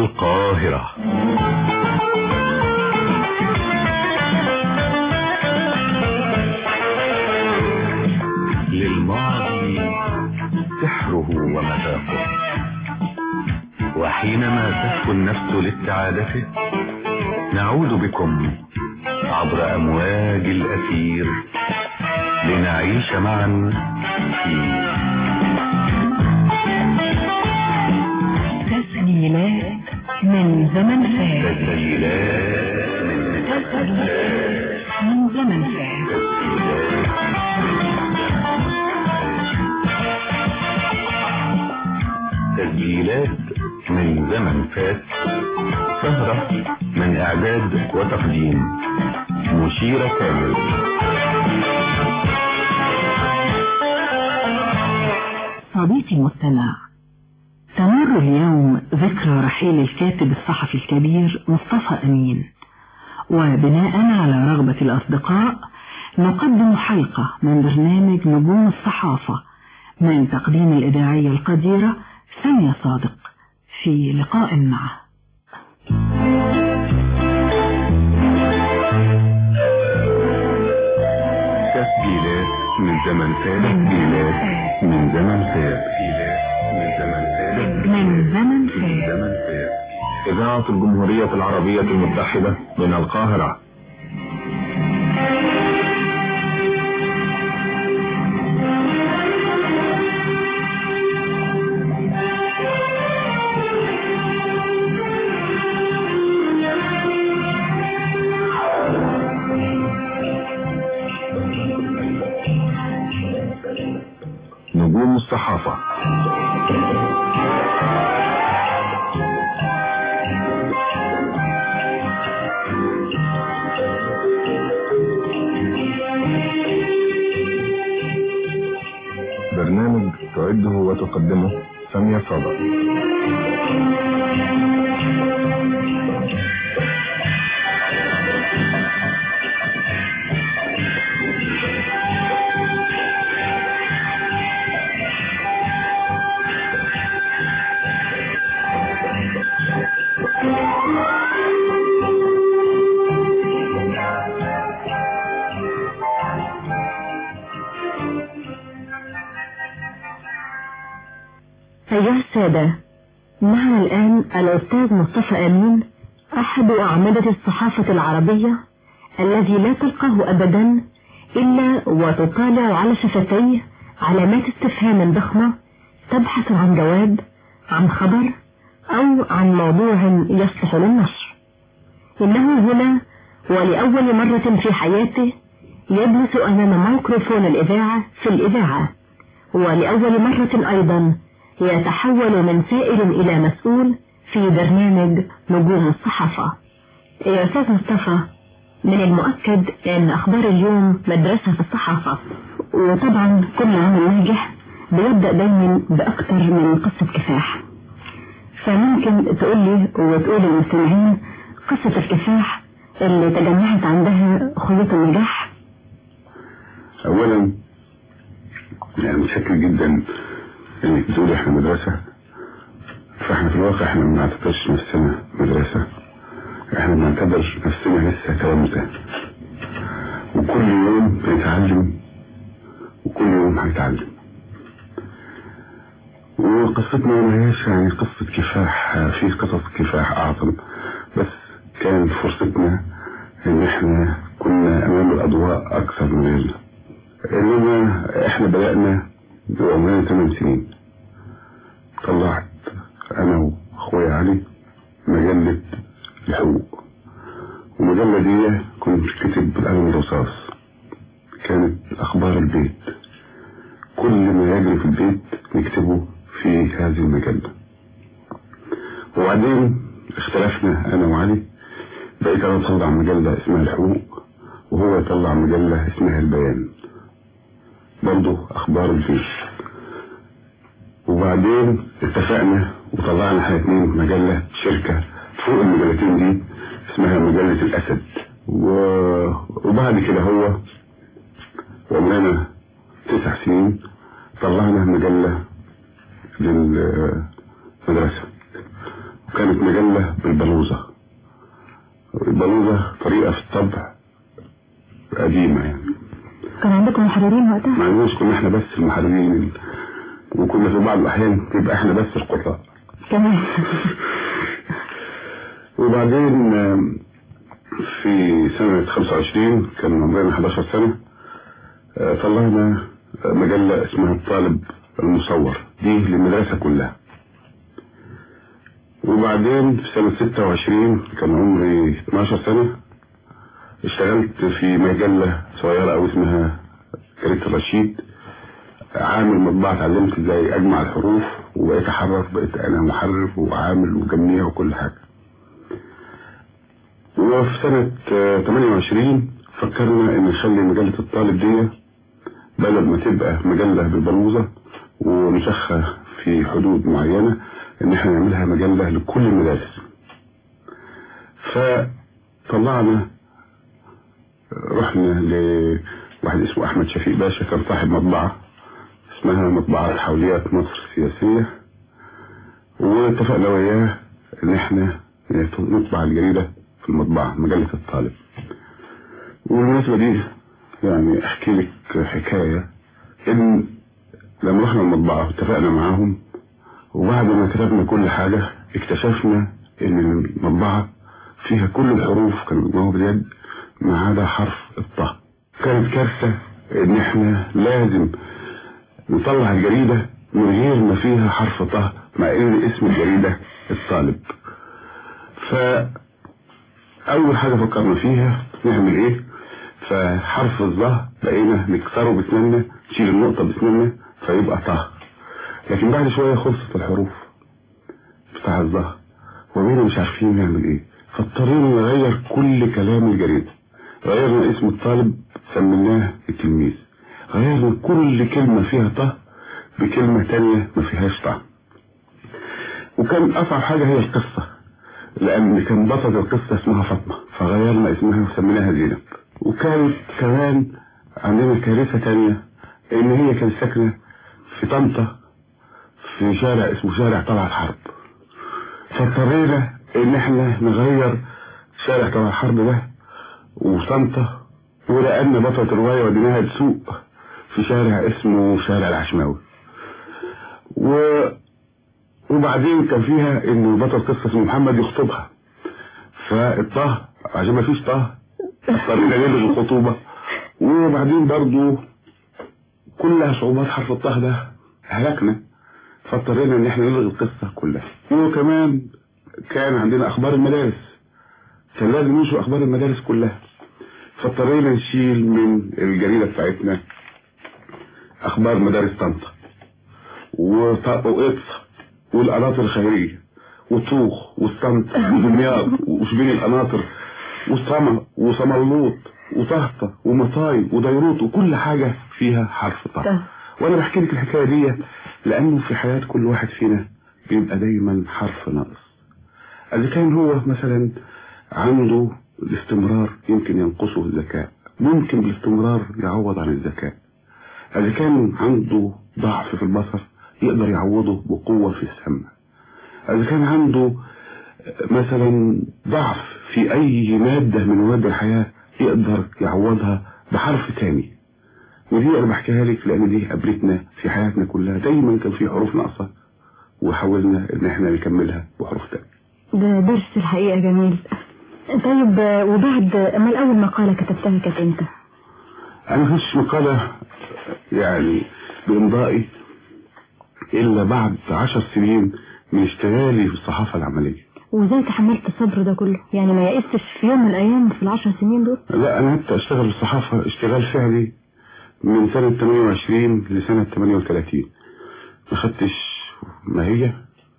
القاهرة للماضي سحره ومذاقه وحينما تهفو النفس لاستعادته نعود بكم عبر أمواج الأثير لنعيش معا في تسجيلات من زمن فات تسجيلات من تسجيلات من زمن فات تسجيلات من زمن فات سهرة من إعداد وتقديم مشيرة كامل صديقي المستمع تمر اليوم ذكرى رحيل الكاتب الصحفي الكبير مصطفى أمين وبناء على رغبة الأصدقاء نقدم حلقة من برنامج نجوم الصحافة من تقديم الإذاعية القديرة سامية صادق في لقاء معه تسجيلات من زمن فات تسجيلات من زمن فات تسجيلات من زمن فات من زمن من فات زمن فات إذاعة الجمهورية العربية المتحدة من القاهرة نجوم الصحافة برنامج تعده وتقدمه سامية صادق أيها السادة معنا الآن الأستاذ مصطفى أمين أحد أعمدة الصحافة العربية الذي لا تلقاه أبدا إلا وتطالع على شفتيه علامات استفهام ضخمة تبحث عن جواب عن خبر أو عن موضوع يصلح للنشر إنه هنا ولأول مرة في حياته يجلس أمام ميكروفون الإذاعة في الإذاعة ولأول مرة أيضا يتحول من سائل إلى مسؤول في برنامج نجوم الصحافة يا أستاذ مصطفى من المؤكد أن أخبار اليوم مدرسة في الصحافة وطبعا كل عمل ناجح بيبدأ دايما بأكثر من قصة كفاح فممكن تقول لي وتقول للمستمعين قصة الكفاح اللي تجمعت عندها خيوط النجاح أولا يعني متشكر جدا انك بتقول احنا مدرسة فاحنا في الواقع احنا ما بنعتبرش نفسنا مدرسة احنا بنعتبر نفسنا لسه تلامذة وكل يوم بنتعلم وكل يوم هنتعلم وقصتنا ما هيش يعني قصة كفاح في قصص كفاح أعظم بس كان فرصتنا إن إحنا كنا أمام الأضواء أكثر من غيرنا إنما إحنا بدأنا بعمرنا 8 سنين طلعت أنا وأخويا علي مجلة الحقوق والمجلة دي كنت كاتب بالقلم الرصاص كانت أخبار البيت كل ما يجري في البيت نكتبه في هذه المجلة وبعدين اختلفنا أنا وعلي بقيت أنا أطلع مجلة اسمها الحقوق وهو يطلع مجلة اسمها البيان برضه أخبار البيت وبعدين اتفقنا وطلعنا احنا اتنين مجلة شركة فوق المجلتين دي اسمها مجلة الأسد و... وبعد كده هو وعمرنا تسع سنين طلعنا مجلة للمدرسة كانت مجلة بالبلوزة البلوزة طريقة في الطبع قديمة يعني كان عندكم محررين وقتها ما عندناش كنا احنا بس المحررين وكنا في بعض الأحيان تبقى احنا بس القراء كمان وبعدين آم، في سنة 25 كان عمرنا 11 سنة آه، طلعنا آه، مجلة اسمها الطالب المصور دي للمدرسة كلها وبعدين في سنة 26 كان عمري 12 سنة اشتغلت في مجلة صغيرة أو اسمها جريدة الرشيد عامل مطبعة اتعلمت ازاي اجمع الحروف وبقيت احرف بقيت انا محرف وعامل وجميع وكل حاجة وفي سنة آه، 28 فكرنا ان نخلي مجلة الطالب دي بدل ما تبقى مجلة بالبلوزة ونسخها في حدود معينة ان احنا نعملها مجلة لكل المدارس فطلعنا رحنا لواحد اسمه احمد شفيق باشا كان صاحب مطبعة اسمها مطبعة حوليات مصر السياسية واتفقنا وياه ان احنا نطبع الجريدة في المطبعة مجلة الطالب والمناسبة دي يعني احكي لك حكاية ان لما رحنا المطبعة اتفقنا معاهم وبعد ما كتبنا كل حاجة اكتشفنا ان المطبعة فيها كل الحروف كانوا بيجمعوها باليد ما عدا حرف الطاء كانت كارثة ان احنا لازم نطلع الجريدة من غير ما فيها حرف طه مع ان اسم الجريدة الطالب فأول حاجة فكرنا فيها نعمل ايه فحرف الظه بقينا نكسره بسناننا نشيل النقطة بسناننا فيبقى طه لكن بعد شوية خلصت الحروف بتاع الظه وبقينا مش عارفين نعمل ايه فاضطرينا نغير كل كلام الجريدة غيرنا اسم الطالب سميناه التلميذ غيرنا كل كلمة فيها طه بكلمة تانية ما فيهاش طه وكان أصعب حاجة هي القصة لأن كان بطل القصة اسمها فاطمة فغيرنا اسمها وسميناها زينب وكانت كمان عندنا كارثة تانية إن هي كانت ساكنة في طنطا في شارع اسمه شارع طلعت حرب فاضطرينا إن احنا نغير شارع طلعت حرب ده وطنطا ولقينا بطلة الرواية وديناها لسوق في شارع اسمه شارع العشماوي و... وبعدين كان فيها ان بطل قصة اسمه محمد يخطبها فالطه عشان ما فيش طه اضطرينا نلغي الخطوبة وبعدين برضو كلها صعوبات حرف الطه ده هلكنا فاضطرينا ان احنا نلغي القصة كلها وكمان كان عندنا اخبار المدارس كان لازم ننشر اخبار المدارس كلها فاضطرينا نشيل من الجريدة بتاعتنا اخبار مدارس طنطا وط- وإقصى والقناطر الخيرية وطوخ والصمت ودمياط وشبين القناطر وصمى وصملوط وطهطة ومطاي وديروت وكل حاجة فيها حرف طه طه. وانا بحكي لك الحكاية دي لانه في حياة كل واحد فينا بيبقى دايما حرف ناقص اذا كان هو مثلا عنده الاستمرار يمكن ينقصه الذكاء ممكن بالاستمرار يعوض عن الذكاء إذا كان عنده ضعف في البصر يقدر يعوضه بقوة في السمع إذا كان عنده مثلا ضعف في أي مادة من مواد الحياة يقدر يعوضها بحرف تاني ودي أنا بحكيها لك لأن دي قابلتنا في حياتنا كلها دايما كان في حروف ناقصة وحاولنا إن احنا نكملها بحروف تانية ده درس الحقيقة جميل طيب آه، وبعد ما الأول مقالة كتبتها كانت امتى؟ أنا مفيش مقالة يعني بإمضائي إلا بعد عشر سنين من اشتغالي في الصحافة العملية وازاي تحملت الصبر ده كله؟ يعني ما يئستش في يوم من الأيام في العشر سنين دول؟ لا أنا كنت أشتغل في الصحافة اشتغال فعلي من سنة 28 لسنة 38 ما خدتش ماهية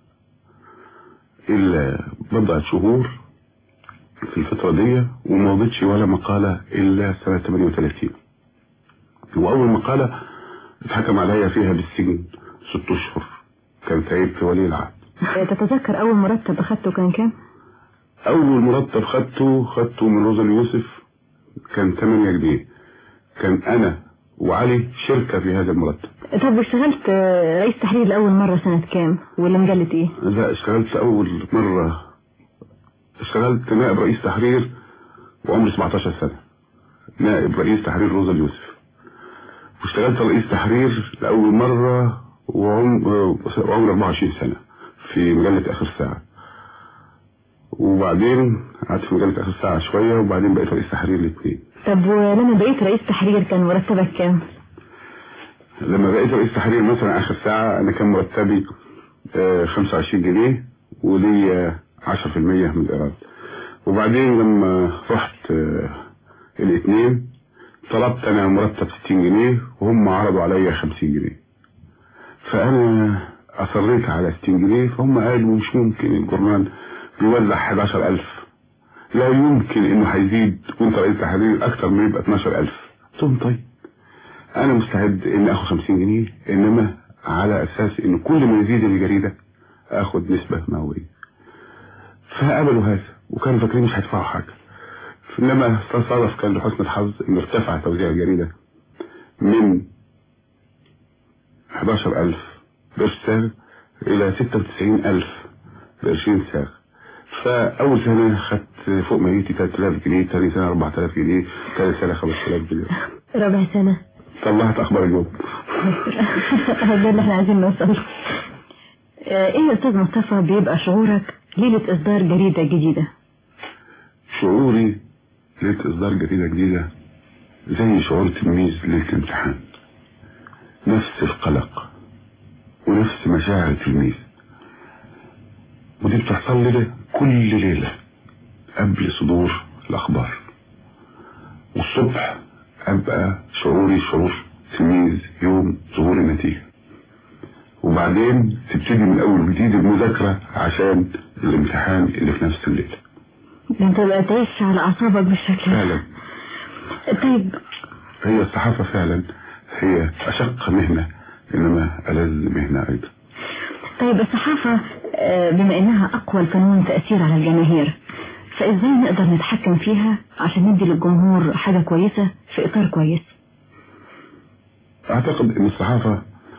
إلا بضعة شهور في الفترة دي وما وضعتش ولا مقالة إلا سنة 38 وأول مقالة اتحكم عليا فيها بالسجن ست أشهر كانت عيب في ولي العهد آه، تتذكر أول مرتب أخدته كان كام؟ أول مرتب خدته خدته من روزا اليوسف كان 8 جنيه كان أنا وعلي شركة في هذا المرتب طب اشتغلت آه، رئيس تحرير لأول مرة سنة كام ولا مجلة ايه لا اشتغلت أول مرة اشتغلت نائب رئيس تحرير وعمري 17 سنة نائب رئيس تحرير روزا اليوسف واشتغلت رئيس تحرير لأول مرة وعم- وعمري 24 سنة في مجلة آخر ساعة وبعدين قعدت في مجلة آخر ساعة شوية وبعدين بقيت رئيس تحرير الاثنين طب ولما بقيت رئيس تحرير كان مرتبك كام لما بقيت رئيس تحرير مثلا آخر ساعة أنا كان مرتبي آه، 25 جنيه وليا 10% من الإيراد وبعدين لما رحت آه، الاثنين طلبت أنا مرتب 60 جنيه وهم عرضوا عليا 50 جنيه فأنا أصريت على 60 جنيه فهم قالوا مش ممكن الجرنان بيوزع 11000 لا يمكن إنه هيزيد وأنت رئيس تحرير أكتر من يبقى 12000 قلت لهم طيب انا مستعد ان اخد 50 جنيه انما على اساس ان كل ما يزيد الجريدة اخد نسبة مئوية فقبلوا هذا وكانوا فاكرين مش هيدفعوا حاجة انما تصادف كان لحسن الحظ ان ارتفع توزيع الجريدة من 11000 قرش ساغ الى 96000 قرشين ساغ فاول سنة خدت فوق ميتي 3000 جنيه ثاني سنة 4000 جنيه ثالث سنة 5000 جنيه ربع سنة طلعت اخبار اليوم ده اللي احنا عايزين نوصل له. آه، ايه يا استاذ مصطفى بيبقى شعورك ليلة اصدار جريدة جديدة شعوري ليلة إصدار جريدة جديدة زي شعور تلميذ ليلة امتحان نفس القلق ونفس مشاعر التلميذ ودي بتحصل لي كل ليلة قبل صدور الأخبار والصبح أبقى شعوري شعور تلميذ يوم ظهور النتيجة وبعدين تبتدي من أول جديد المذاكرة عشان الامتحان اللي في نفس الليلة ده انت بقى تعيش على اعصابك بالشكل ده. فعلا طيب هي الصحافة فعلا هي أشق مهنة إنما ألذ مهنة أيضا طيب الصحافة آه، بما انها اقوى الفنون تأثير على الجماهير فازاي نقدر نتحكم فيها عشان ندي للجمهور حاجة كويسة في اطار كويس أعتقد أن الصحافة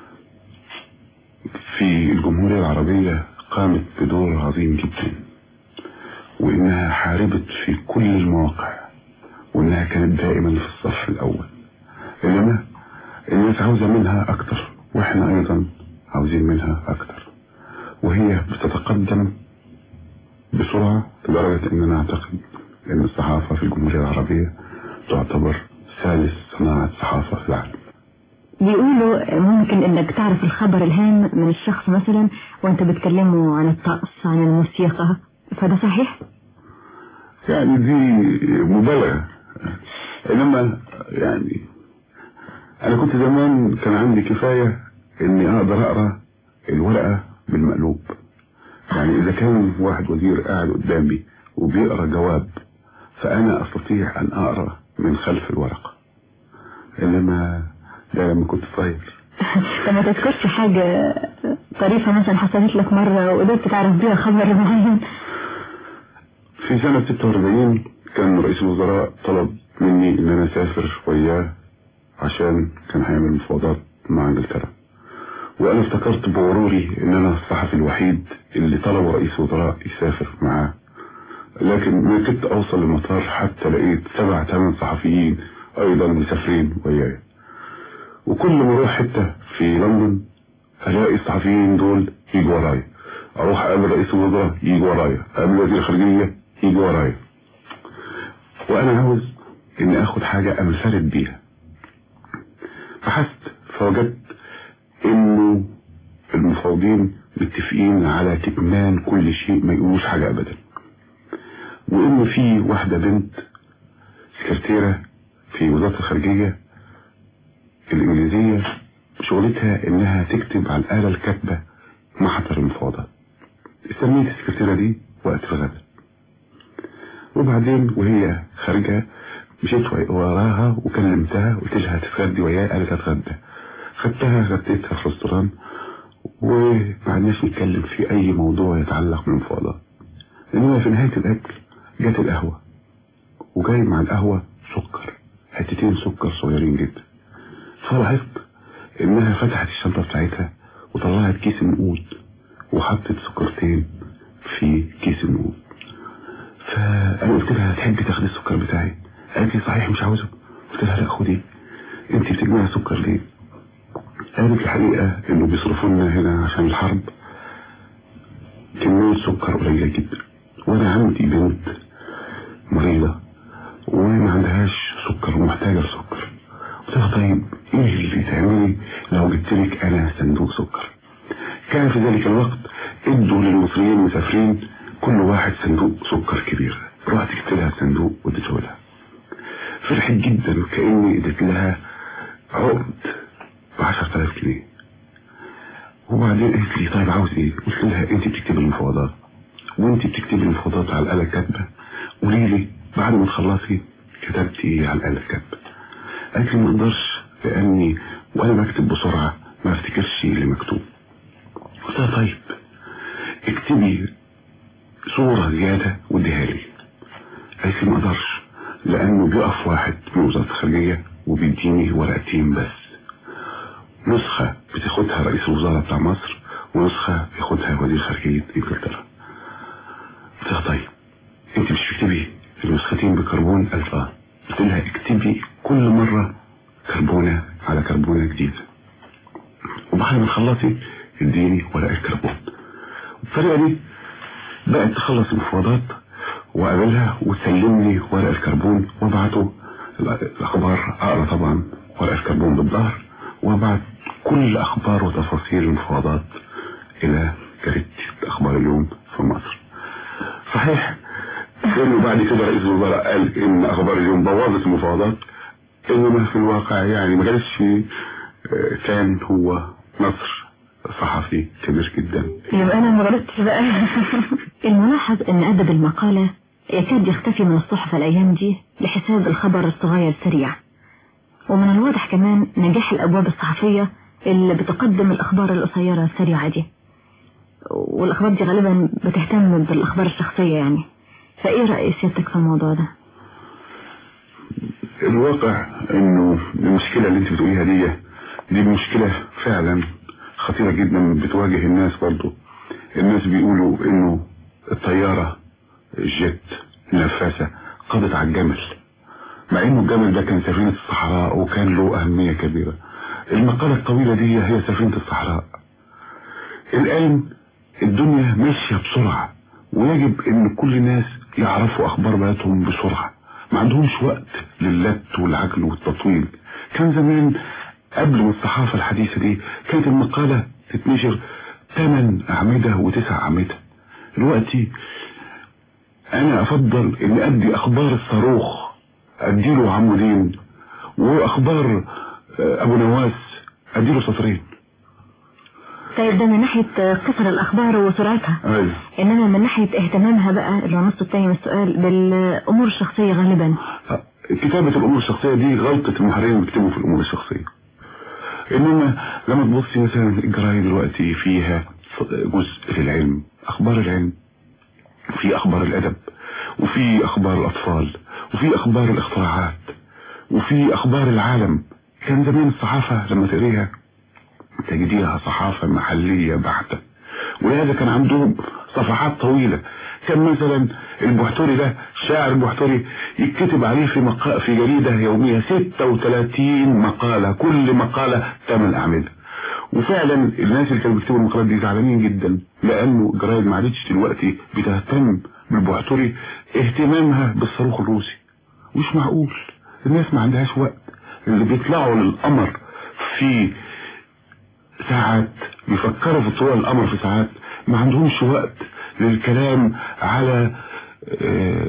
في الجمهورية العربية قامت بدور عظيم جدا وإنها حاربت في كل المواقع وإنها كانت دائما في الصف الأول إنما الناس عاوزة منها أكتر وإحنا أيضا عاوزين منها أكتر وهي بتتقدم بسرعة لدرجة أننا أعتقد أن الصحافة في الجمهورية العربية تعتبر ثالث صناعة صحافة في العالم بيقولوا ممكن انك تعرف الخبر الهام من الشخص مثلا وانت بتكلمه عن الطقس عن الموسيقى فده صحيح؟ يعني دي مبالغة انما يعني انا كنت زمان كان عندي كفاية اني اقدر اقرا الورقة بالمقلوب يعني اذا كان واحد وزير قاعد قدامي وبيقرا جواب فانا استطيع ان اقرا من خلف الورقة انما ده لما كنت صغير طب ما تذكرش حاجة طريفة مثلا حصلت لك مرة وقدرت تعرف بيها خبر معين في سنة 46 كان رئيس الوزراء طلب مني ان انا اسافر وياه عشان كان هيعمل مفاوضات مع انجلترا وانا افتكرت بغروري ان انا الصحفي الوحيد اللي طلب رئيس الوزراء يسافر معاه لكن ما كنت اوصل للمطار حتى لقيت سبع ثمان صحفيين ايضا مسافرين وياي وكل ما اروح حته في لندن الاقي الصحفيين دول يجوا ورايا اروح اقابل رئيس الوزراء يجي ورايا اقابل وزير الخارجيه يجي ورايا وانا عاوز اني اخد حاجه انفرد بيها بحثت فوجدت انه المفاوضين متفقين على كتمان كل شيء ما يقولوش حاجه ابدا وان في واحده بنت سكرتيره في وزاره الخارجيه الانجليزيه شغلتها انها تكتب على الاله الكاتبه محضر المفاوضات استنيت السكرتيرة دي وقت الغداء وبعدين وهي خارجة مشيت وراها وكلمتها قلت لها تتغدي وياي قالت هتغدى خدتها غديتها في رستوران وما عدناش نتكلم في اي موضوع يتعلق بالمفاوضات انما في نهاية الاكل جت القهوة وجاي مع القهوة سكر حتتين سكر صغيرين جدا فلاحظت انها فتحت الشنطة بتاعتها وطلعت كيس النقود وحطت سكرتين في كيس النقود فانا قلت لها تحبي تاخدي السكر بتاعي قالت لي صحيح مش عاوزه قلت لها لا خدي انت بتجمعي سكر ليه قالت الحقيقة انه بيصرفوا لنا هنا عشان الحرب كمية سكر قليلة جدا وانا عندي بنت مريضة وما عندهاش سكر ومحتاجة لسكر قلت لها طيب ايه اللي تعملي لو جبت لك انا صندوق سكر كان في ذلك الوقت ادوا للمصريين المسافرين كل واحد صندوق سكر كبير رحت جبت لها صندوق واديته لها فرحت جدا كاني اديت لها عقد ب 10000 جنيه وبعدين قالت لي طيب عاوز ايه قلت لها انت بتكتبي المفاوضات وانت بتكتبي المفاوضات على الآلة الكاتبة قولي لي بعد ما تخلصي كتبتي ايه على الآلة الكاتبة قالت لي ما اقدرش لاني وانا بكتب بسرعة ما افتكرش اللي مكتوب قلت لها طيب اكتبي صورة زيادة واديها لي قالت لي ما اقدرش لانه بيقف واحد من وزارة الخارجية وبيديني ورقتين بس نسخة بتاخدها رئيس الوزراء بتاع مصر ونسخة بياخدها وزير خارجية انجلترا قلت لها طيب انت مش بتكتبي النسختين بكربون قالت اه قلت لها اكتبي كل مرة كربونة على كربونة جديدة وبعد ما تخلصي اديني ورقة كربون بالطريقة دي بقت تخلص المفاوضات وقابلها وتسلمني ورق الكربون وابعته الاخبار اقرا طبعا ورق الكربون بالظهر وابعت كل اخبار وتفاصيل المفاوضات الى جريدة اخبار اليوم في مصر صحيح انه بعد كده رئيس الوزراء قال ان اخبار اليوم بوظت المفاوضات انما في الواقع يعني ما كانش كان هو نصر صحفي كبير جدا يبقى انا ما غلطتش بقى الملاحظ ان ادب المقالة يكاد يختفي من الصحف الايام دي لحساب الخبر الصغير السريع ومن الواضح كمان نجاح الابواب الصحفية اللي بتقدم الاخبار القصيرة السريعة دي والاخبار دي غالبا بتهتم بالاخبار الشخصية يعني فايه رأي سيادتك في الموضوع ده الواقع انه المشكلة اللي انت بتقوليها دي دي مشكلة فعلا خطيرة جدا بتواجه الناس برضو الناس بيقولوا انه الطيارة الجيت النفاسة قضت على الجمل مع انه الجمل ده كان سفينة الصحراء وكان له اهمية كبيرة المقالة الطويلة دي هي سفينة الصحراء الان الدنيا ماشية بسرعة ويجب ان كل الناس يعرفوا اخبار بلدهم بسرعة ما عندهمش وقت للت والعجل والتطويل كان زمان قبل ما الصحافة الحديثة دي كانت المقالة تتنشر ثمان أعمدة وتسع أعمدة دلوقتي أنا أفضل إن أدي أخبار الصاروخ أديله عمودين وأخبار أبو نواس أديله سطرين طيب ده من ناحية قصر الأخبار وسرعتها أيوة. إنما من ناحية اهتمامها بقى اللي هو النص التاني من السؤال بالأمور الشخصية غالبا كتابة الأمور الشخصية دي غلطة المحررين بيكتبوا في الأمور الشخصية إنما لما تبصي مثلا الجرايد دلوقتي فيها جزء للعلم أخبار العلم وفي أخبار الأدب وفي أخبار الأطفال وفي أخبار الاختراعات وفي أخبار العالم كان زمان الصحافة لما تقريها تجديها صحافة محلية بحتة ولهذا كان عندهم صفحات طويلة كان مثلا البحتري ده شاعر البحتري يتكتب عليه في مقا... في جريدة يومية 36 مقالة كل مقالة 8 أعمدة وفعلا الناس اللي كانوا بيكتبوا المقالات دي زعلانين جدا لأنه الجرايد ما عادتش دلوقتي بتهتم بالبحتري اهتمامها بالصاروخ الروسي مش معقول الناس ما عندهاش وقت اللي بيطلعوا للقمر في ساعات بيفكروا في طلوع القمر في ساعات ما عندهمش وقت للكلام على اه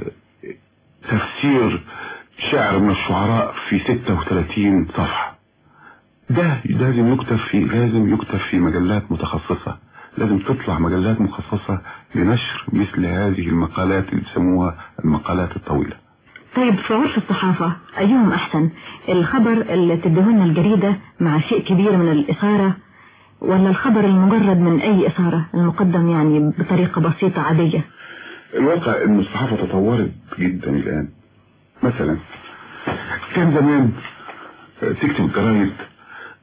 تفسير شعر من الشعراء في 36 صفحة ده لازم يكتب في لازم يكتب في مجلات متخصصة لازم تطلع مجلات مخصصة لنشر مثل هذه المقالات اللي بيسموها المقالات الطويلة طيب في عرف الصحافة أيهم أحسن الخبر اللي تدهن الجريدة مع شيء كبير من الإثارة ولا الخبر المجرد من أي إثارة المقدم يعني بطريقة بسيطة عادية الواقع أن الصحافة تطورت جدا الآن مثلا كان زمان تكتب الجرايد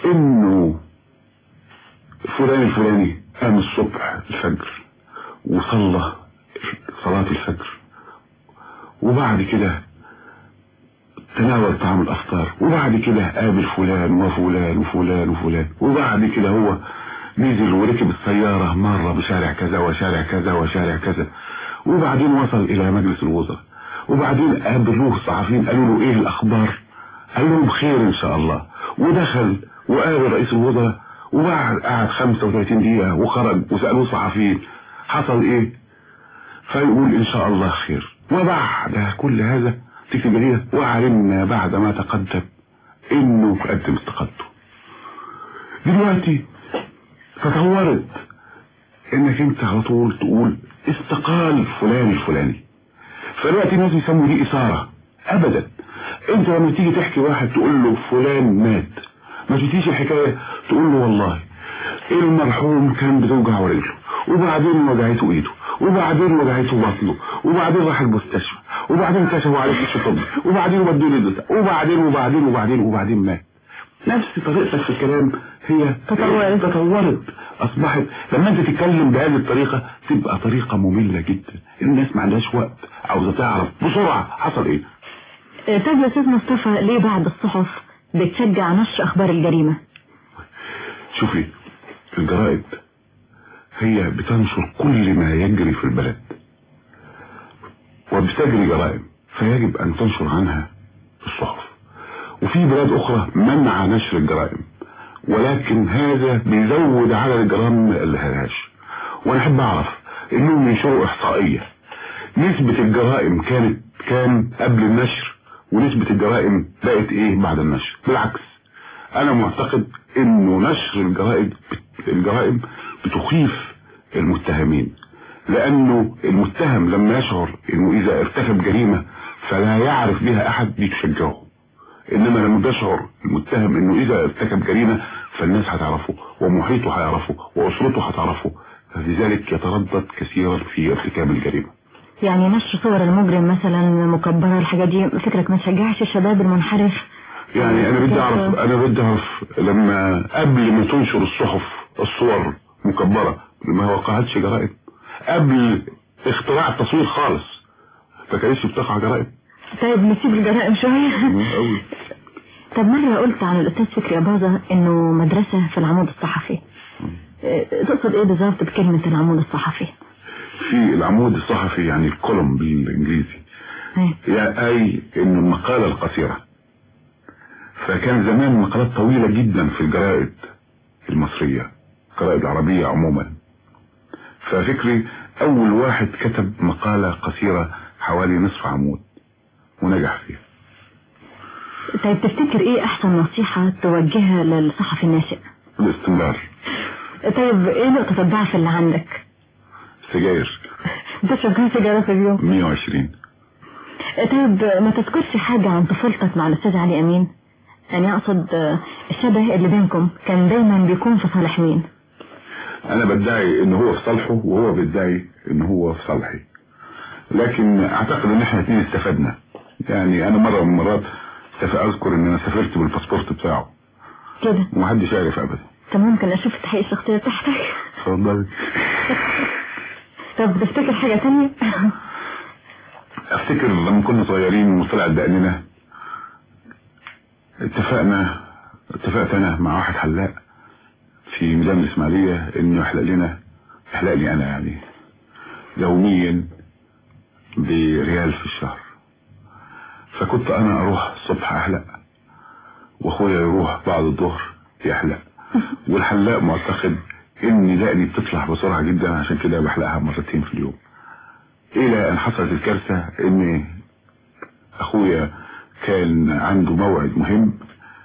انه فلان الفلاني قام الصبح الفجر وصلى صلاة الفجر وبعد كده تناول طعام الافطار وبعد كده قابل فلان وفلان وفلان وفلان وبعد كده هو نزل وركب السيارة مرة بشارع كذا وشارع كذا وشارع كذا وبعدين وصل الى مجلس الوزراء وبعدين قابلوه الصحفيين قالوا له ايه الاخبار قال لهم خير ان شاء الله ودخل وقابل رئيس الوزراء وبعد قعد 35 دقيقة وخرج وسألوه صحفيين حصل ايه فيقول ان شاء الله خير وبعد كل هذا تكتب جريدة وعلمنا بعد ما تقدم انه قدم استقالته دلوقتي تطورت انك انت على طول تقول استقال فلان الفلاني فدلوقتي الناس يسموا دي اثارة ابدا انت لما تيجي تحكي واحد تقول له فلان مات ما تجيش الحكاية تقول له والله المرحوم كان بتوجع رجله وبعدين وجعته ايده وبعدين وجعته بطنه وبعدين راح المستشفى وبعدين كشفوا عليه في الطب وبعدين بدوا له دوسة وبعدين وبعدين وبعدين وبعدين مات نفس طريقتك في الكلام هي تطورت. تطورت اصبحت لما انت تتكلم بهذه الطريقة تبقى طريقة مملة جدا الناس ما عندهاش وقت عاوزة تعرف بسرعة حصل ايه آه، طب يا استاذ مصطفى ليه بعض الصحف بتشجع نشر اخبار الجريمة شوفي الجرائد هي بتنشر كل ما يجري في البلد وبتجري جرائم فيجب ان تنشر عنها الصحف وفي بلاد اخرى منع نشر الجرائم ولكن هذا بيزود عدد الجرائم اللي هلاش وانا احب اعرف انهم ينشروا احصائية نسبة الجرائم كانت كام قبل النشر ونسبة الجرائم بقت ايه بعد النشر بالعكس انا معتقد انه نشر الجرائم الجرائم بتخيف المتهمين لانه المتهم لما يشعر انه اذا ارتكب جريمة فلا يعرف بها احد بتشجعه انما لما بيشعر المتهم انه اذا ارتكب جريمة فالناس هتعرفه ومحيطه هيعرفه واسرته هتعرفه لذلك يتردد كثيرا في ارتكاب الجريمة يعني نشر صور المجرم مثلا مكبرة الحاجات دي فكرك ما تشجعش الشباب المنحرف يعني انا بدي اعرف انا بدي اعرف لما قبل ما تنشر الصحف الصور مكبرة ما وقعتش جرائم قبل اختراع التصوير خالص ما كانتش بتقع جرائم طيب نسيب الجرائم شوية قوي طب مرة قلت عن الأستاذ فكري أباظة إنه مدرسة في العمود الصحفي آه، تقصد إيه بالظبط بكلمة العمود الصحفي؟ في العمود الصحفي يعني الكولوم بالانجليزي أيوة. يعني اي ان المقالة القصيرة فكان زمان مقالات طويلة جدا في الجرائد المصرية الجرائد العربية عموما ففكري اول واحد كتب مقالة قصيرة حوالي نصف عمود ونجح فيها طيب تفتكر إيه أحسن نصيحة توجهها للصحفي الناشئ؟ الاستمرار طيب إيه نقطة الضعف اللي عندك؟ سجاير بتشرب كام سيجارة في اليوم؟ 120 طيب ما تذكرش حاجة عن طفولتك مع الأستاذ علي أمين؟ يعني أقصد آه، الشبه اللي بينكم كان دايما بيكون في صالح مين؟ انا بدعي ان هو في صالحه وهو بيدعي ان هو في صالحي لكن اعتقد ان احنا اتنين استفدنا يعني انا مرة من المرات استف- اذكر ان انا سافرت بالباسبورت بتاعه كده ومحدش يعرف ابدا طب ممكن أشوف التحقيق الشخصية بتاعتك؟ اتفضلي طب تفتكر حاجة تانية؟ افتكر لما كنا صغيرين وطلع دقننا اتفقنا اتفقت انا مع واحد حلاق في ميزان الاسماعيلية انه يحلق لنا يحلق لي انا يعني يوميا بريال في الشهر فكنت انا اروح الصبح احلق واخويا يروح بعد الظهر يحلق والحلاق معتقد ان دقني بتطلع بسرعة جدا عشان كده بحلقها مرتين في اليوم الى ان حصلت الكارثة ان اخويا كان عنده موعد مهم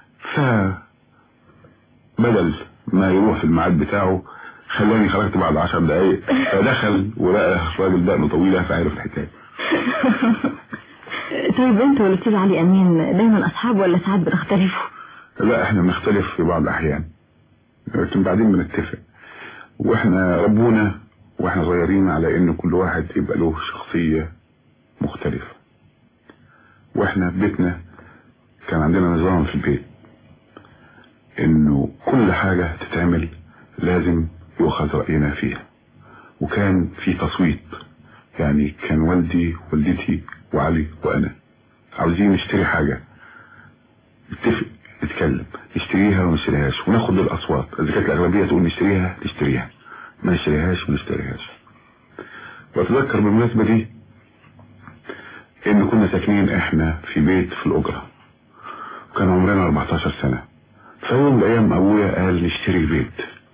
فبدل ما يروح في الميعاد بتاعه خلاني خرجت بعد عشر دقايق فدخل ولقى الراجل دقنه طويلة فعرف الحكاية طيب انت والاستاذ علي امين دايما اصحاب ولا ساعات بتختلفوا لا احنا بنختلف في بعض الاحيان لكن بعدين بنتفق واحنا ربونا واحنا صغيرين على ان كل واحد يبقى له شخصية مختلفة واحنا في بيتنا كان عندنا نظام في البيت انه كل حاجة تتعمل لازم يؤخذ رأينا فيها وكان في تصويت يعني كان والدي والدتي وعلي وانا عاوزين نشتري حاجة نتفق نتكلم نشتريها وما نشتريهاش وناخد الاصوات اذا كانت الاغلبيه تقول نشتريها نشتريها ما نشتريهاش ما نشتريهاش واتذكر بالمناسبه دي ان كنا ساكنين احنا في بيت في الاجره وكان عمرنا 14 سنه فيوم من الايام ابويا قال نشتري البيت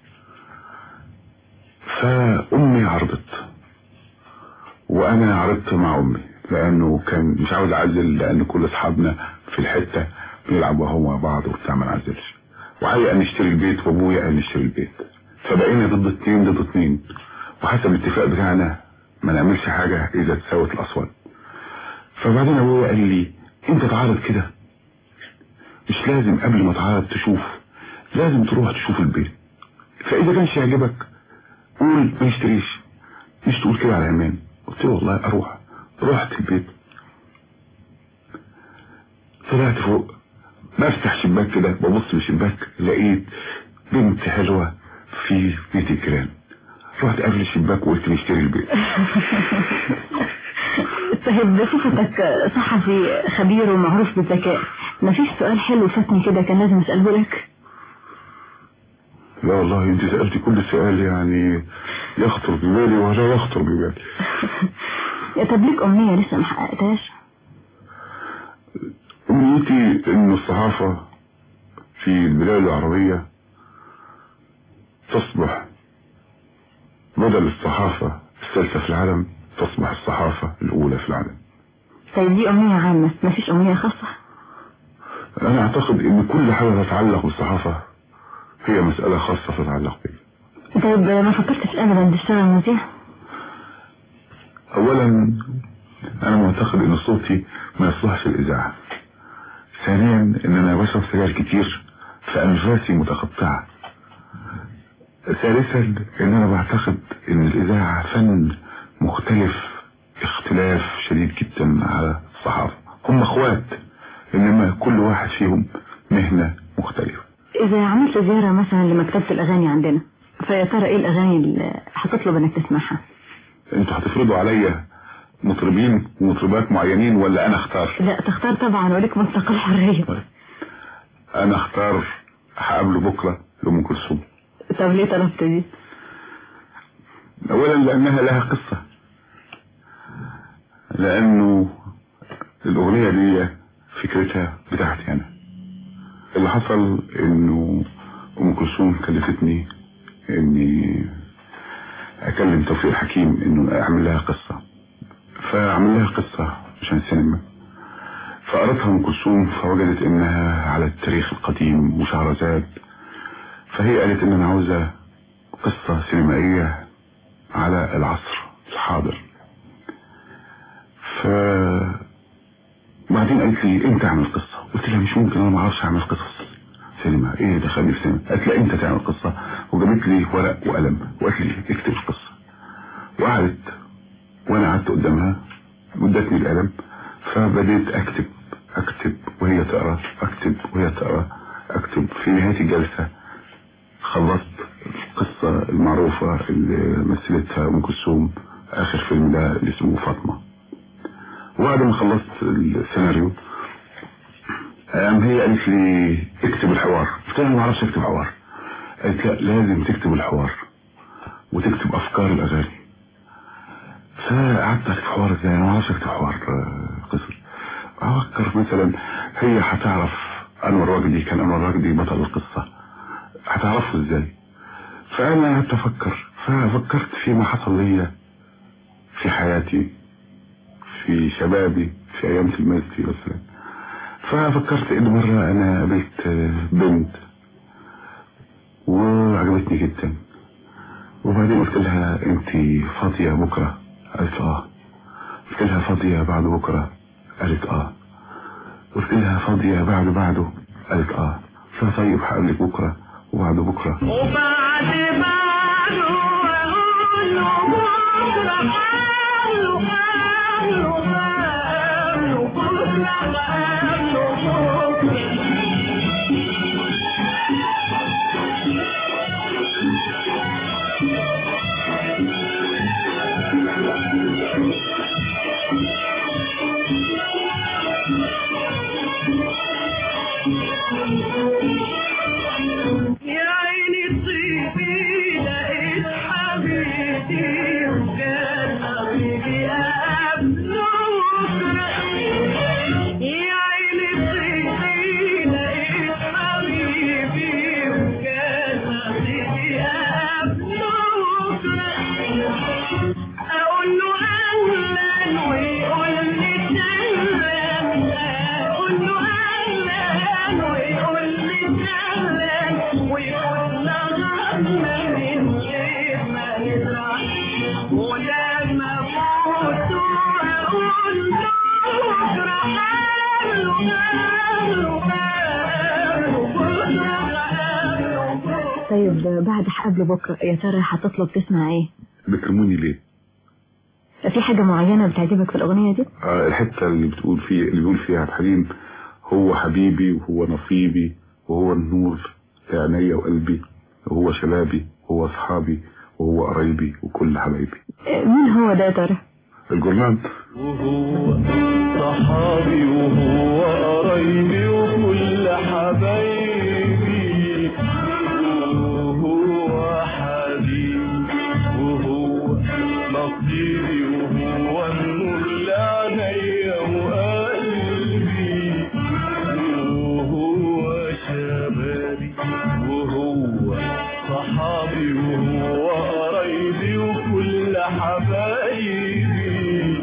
فامي عرضت وانا عرضت مع امي لانه كان مش عاوز اعزل لان كل اصحابنا في الحته بنلعب وهو مع بعض وبتاع ما نعزلش وعلي قال نشتري البيت وابويا قال نشتري البيت فبقينا ضد اتنين ضد اتنين وحسب الاتفاق بتاعنا ما نعملش حاجة اذا تساوت الاصوات فبعدين ابويا قال لي انت تعارض كده مش لازم قبل ما تعارض تشوف لازم تروح تشوف البيت فاذا كانش يعجبك قول ما نشتريش مش تقول كده على امان قلت له والله اروح رحت البيت طلعت فوق بفتح شباك كده ببص من الشباك لقيت بنت حلوة في بيت الجيران رحت قبل الشباك وقلت نشتري البيت طيب بصفتك صحفي خبير ومعروف بالذكاء مفيش سؤال حلو فاتني كده كان لازم اسأله لك لا والله انت سألتي كل سؤال يعني يخطر ببالي ولا يخطر ببالي طب ليك أمنية لسه ما حققتهاش أمنيتي إن الصحافة في البلاد العربية تصبح بدل الصحافة الثالثة في العالم تصبح الصحافة الأولى في العالم طيب دي أمنية عامة مفيش أمنية خاصة أنا أعتقد إن كل حاجة تتعلق بالصحافة هي مسألة خاصة تتعلق بي طيب ما فكرتش أبدا تشتغل مذيع أولا أنا معتقد إن صوتي ما يصلحش الإذاعة ثانيا إن أنا بشرب سجاير كتير فأنفاسي متقطعة ثالثا إن أنا بعتقد إن الإذاعة فن مختلف اختلاف شديد جدا على الصحافة هم اخوات إنما كل واحد فيهم مهنة مختلفة إذا عملت زيارة مثلا لمكتبة الأغاني عندنا فيا ترى إيه الأغاني اللي هتطلب إنك تسمعها انتوا هتفرضوا عليا مطربين ومطربات معينين ولا انا اختار لا تختار طبعا ولك مطلق الحرية انا اختار هقابله بكرة لأم كلثوم طب ليه طلبت دي اولا لانها لها قصة لانه الاغنية دي فكرتها بتاعتي انا اللي حصل انه ام كلثوم كلفتني اني اكلم توفيق الحكيم انه اعمل لها قصة فاعمل لها قصة عشان السينما فقرأتها ام كلثوم فوجدت انها على التاريخ القديم وشهرزاد فهي قالت ان انا عاوزة قصة سينمائية على العصر الحاضر ف بعدين قالت لي انت اعمل قصة قلت لها مش ممكن انا ما اعرفش اعمل قصص سينما ايه دخلني في سينما قالت لي انت تعمل قصة وجابت لي ورق وقلم وقالت لي اكتب القصة وقعدت وانا قعدت قدامها وادتني القلم فبديت اكتب اكتب وهي تقرا اكتب وهي تقرا اكتب في نهاية الجلسة خلصت القصة المعروفة اللي مثلتها ام كلثوم اخر فيلم ده اللي اسمه فاطمة وبعد ما خلصت السيناريو قام هي قالت لي اكتب الحوار قلت لها ما اعرفش اكتب حوار قالت لا لازم تكتب الحوار وتكتب افكار الاغاني فقعدت اكتب حوار ازاي انا ما اعرفش اكتب حوار قصر افكر مثلا هي هتعرف انور وجدي كان انور وجدي بطل القصه هتعرفه ازاي فانا قعدت افكر ففكرت فيما حصل ليا في حياتي في شبابي في ايام تلميذتي مثلا ففكرت ان مرة انا قابلت بنت وعجبتني جدا وبعدين قلت لها انت فاضية بكرة قالت اه قلت لها فاضية بعد بكرة قالت اه قلت لها فاضية بعد بعده قالت اه قلت لها طيب هقابلك بكرة وبعد بكرة وبعد بعده اقول له بكره قالوا قالوا قالوا بكره قالوا بكره يا عيني طيبي لقيت حبيبي وكان حبيبي قبله يا عيني طيبي لقيت حبيبي وكان حبيبي قبله اقول له اهلا ويقول لي سهلا اقول له اهلا ويقول لي سهلا ويقول لها من غير ما يزرع ولما اموت اقول له بكره قالوا قالوا قالوا بكره قالوا طيب بعد قبل بكرة يا ترى هتطلب تسمع ايه بتلوموني ليه؟ في حاجة معينة بتعجبك في الأغنية دي آه الحتة اللي بتقول فيه اللي بيقول فيها عبد الحليم هو حبيبي وهو نصيبي وهو النور في عينيا وقلبي وهو شبابي وهو أصحابي وهو قرايبي وكل حبايبي آه، مين هو ده يا ترى الجرنان وهو صحابي وهو قرايبي وكل حبايبي وهو حبيبي وهو نصيبي وهو النور لعينيا وقلبي وهو شبابي وهو صحابي وهو قرايبي وكل حبايبي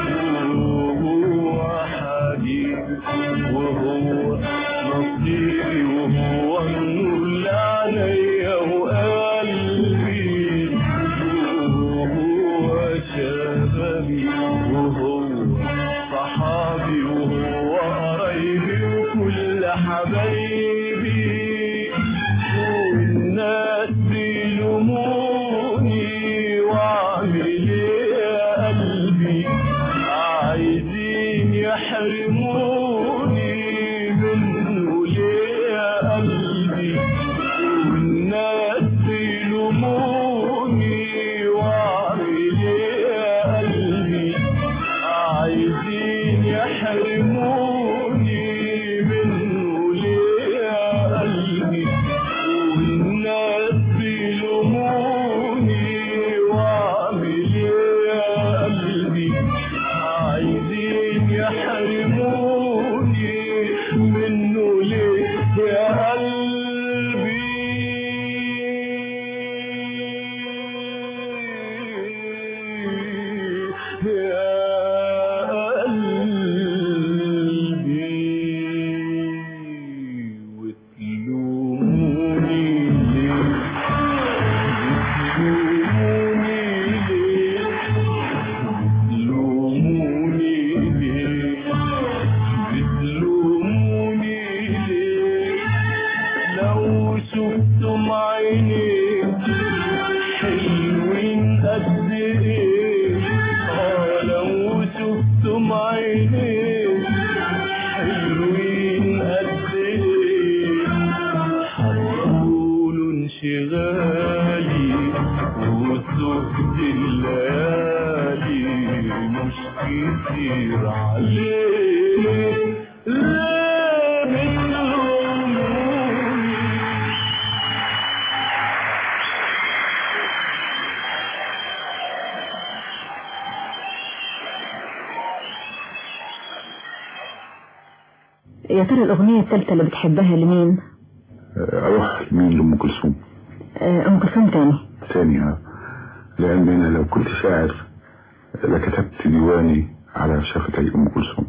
وهو حبيبي وهو نصيبي وهو النور لعينيا وقلبي وهو شبابي وهو صحابي وهو قرايبي وكل حبايبي والناس بيلوموني واعمل ايه يا قلبي عايزين يحرموني منه ليه يا قلبي والناس بيلوموني واعمل ايه يا قلبي عايزين يحرموني منه ليه يا قلبي والناس بيلوموني واعمل ايه يا قلبي عايزين يحرموني منه ليه يا قلبي يا قلبي وتلوموني ليه بتلوموني ليه بتلوموني ليه بتلوموني ليه لو شفتم عيني حلوين قد ايه اه لو شفتم عيني حلوين قد ايه هتقولوا انشغالي وسهد الليالي مش كتير عليه ليه بتلوموني يا ترى الأغنية الثالثة اللي بتحبها لمين آه، أروح لمين لأم كلثوم آه، أم كلثوم تاني ثانية لأن أنا لو كنت شاعر لكتبت ديواني على شفتي أم كلثوم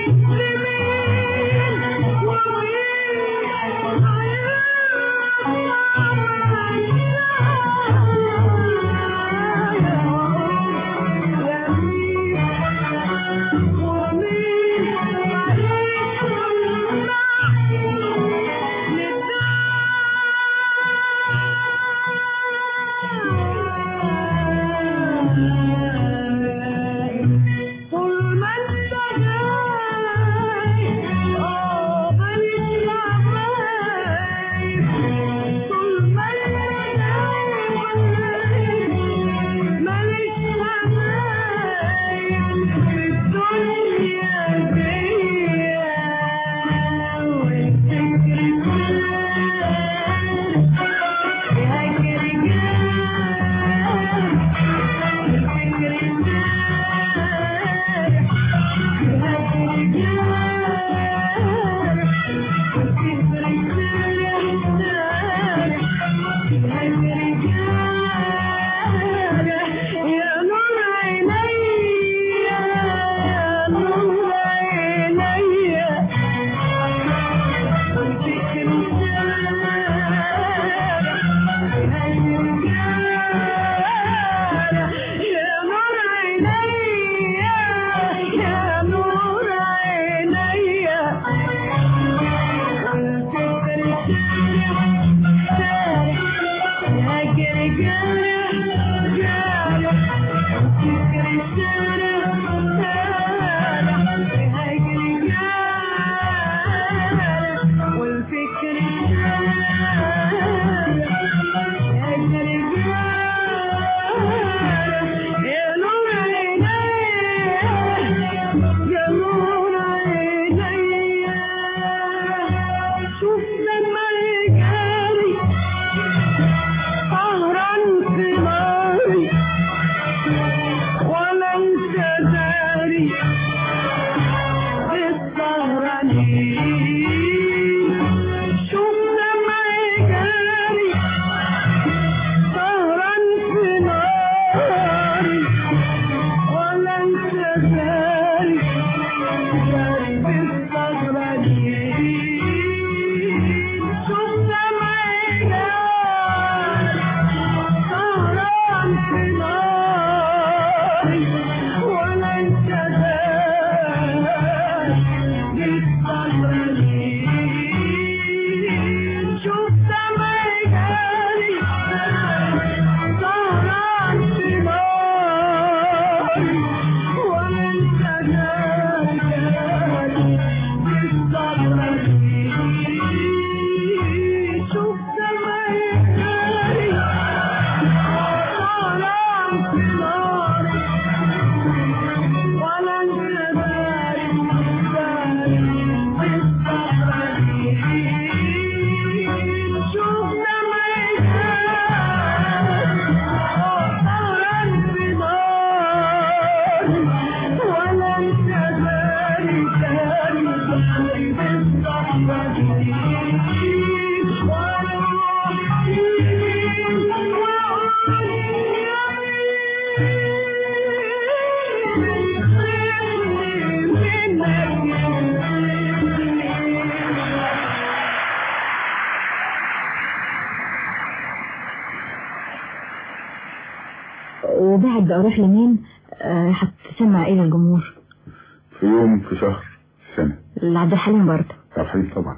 وبعد اروح لمين آه، هتسمع ايه للجمهور في يوم في شهر في سنة لعبد الحليم برضه الحين طبعا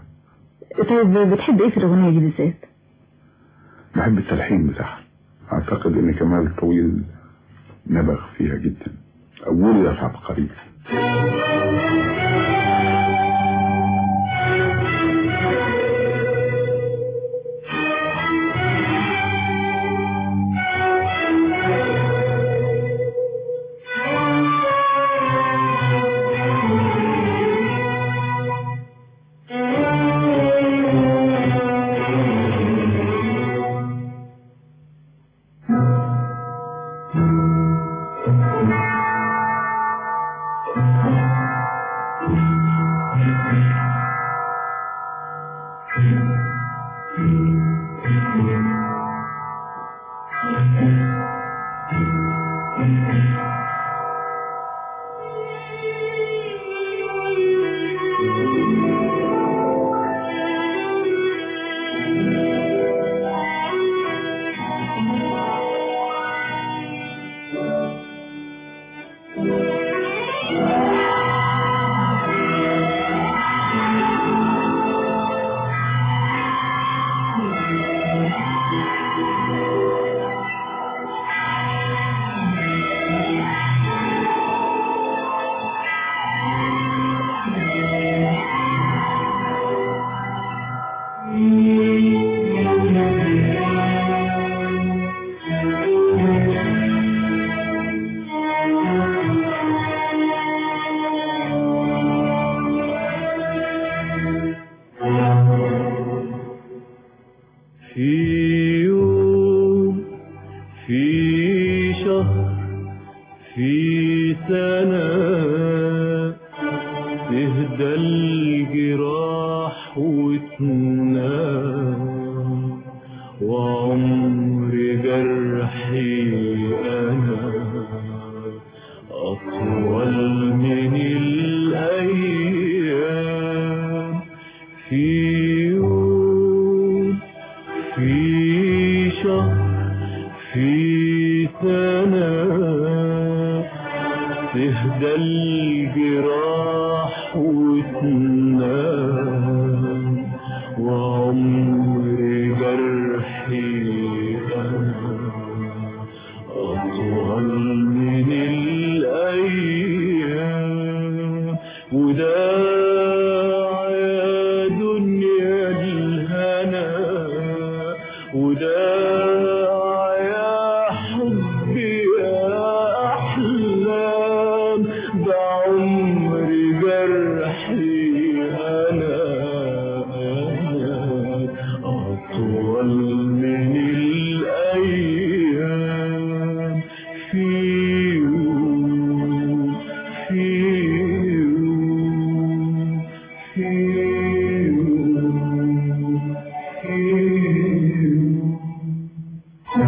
طيب بتحب ايه في الاغنيه دي بالذات بحب التلحين بتاعها اعتقد ان كمال طويل نبغ فيها جدا اول يا عبقري تهدى الجراح وتنام وعمر جرحي أنا أطول من الأيام في يوم في شهر في سنة تهدى الجراح وتنام وعمر جرحي أنا أطول من الأيام وداع يا دنيا الهنا وداع يا حبي يا أحلام بعمر جرحي أنا أنا أطول من الأيام في يوم في يوم في يوم في يوم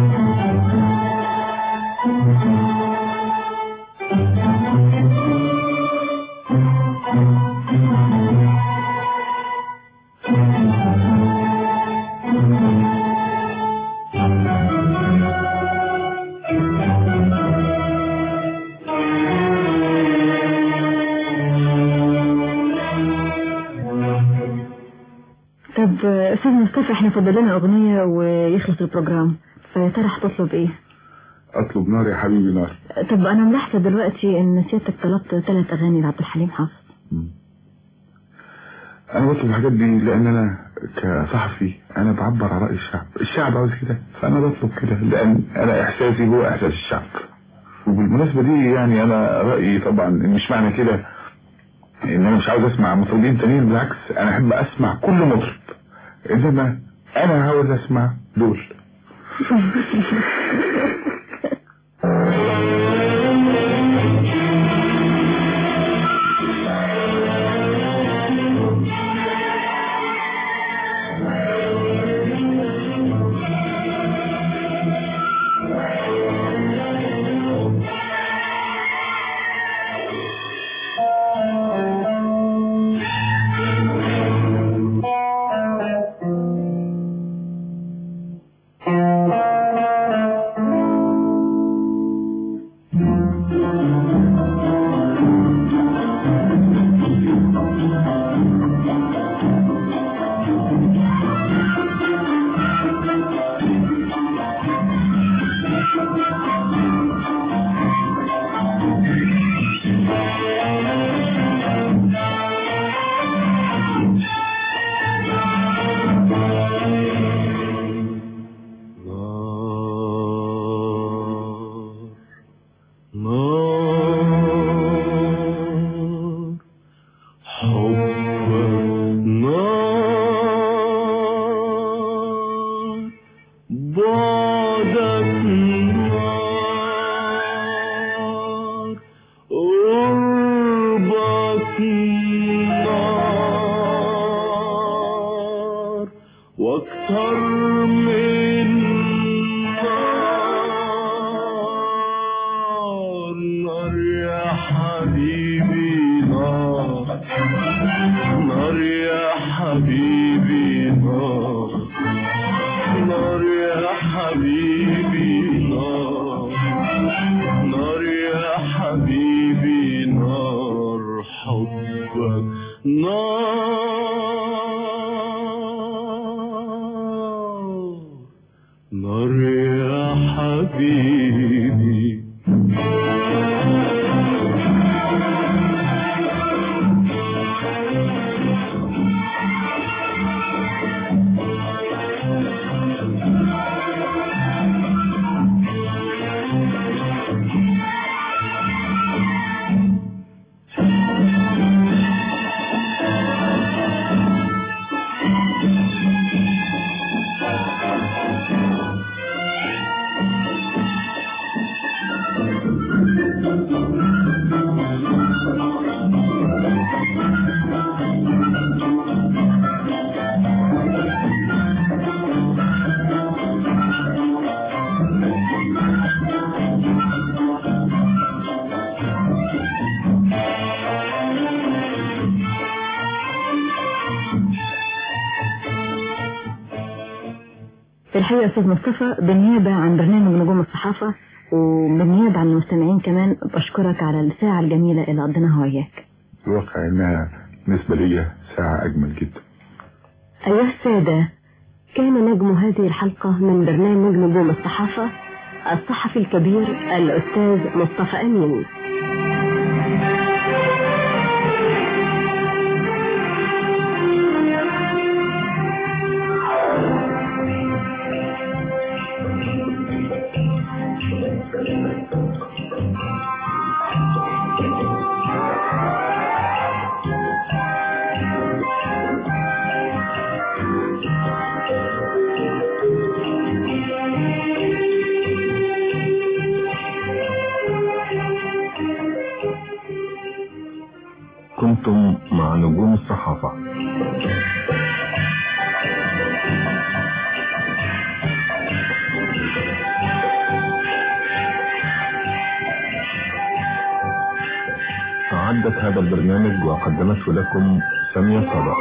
طب آه، استاذ مصطفى احنا فاضل لنا اغنيه ويخلص البروجرام فيا ترى هتطلب ايه اطلب نار يا حبيبي نار طب انا ملاحظه دلوقتي ان سيادتك طلبت ثلاث اغاني لعبد الحليم حافظ انا بطلب الحاجات دي لان انا كصحفي انا بعبر عن راي الشعب الشعب عاوز كده فانا بطلب كده لان انا احساسي هو احساس الشعب وبالمناسبه دي يعني انا رايي طبعا إن مش معنى كده ان انا مش عاوز اسمع مطربين تانيين بالعكس انا احب اسمع كل مطرب انما انا عاوز اسمع دول نار نار حبك نار بعدك نار قربك نار واكثر من نار نار يا حبيبي نار نار يا حبيبي نار نار يا حبيبي نار نار يا حبيبي نار حبك نار نار يا حبيبي الحقيقة يا أستاذ مصطفى بالنيابة عن برنامج نجوم الصحافة وبالنيابة عن المستمعين كمان بشكرك على الساعة الجميلة اللي قضيناها وياك الواقع انها بالنسبة لي ساعة اجمل جدا أيها السادة كان نجم هذه الحلقة من برنامج نجوم الصحافة الصحفي الكبير الأستاذ مصطفى أمين كنتم مع نجوم الصحافة أعدت هذا البرنامج وقدمته لكم سامية صدق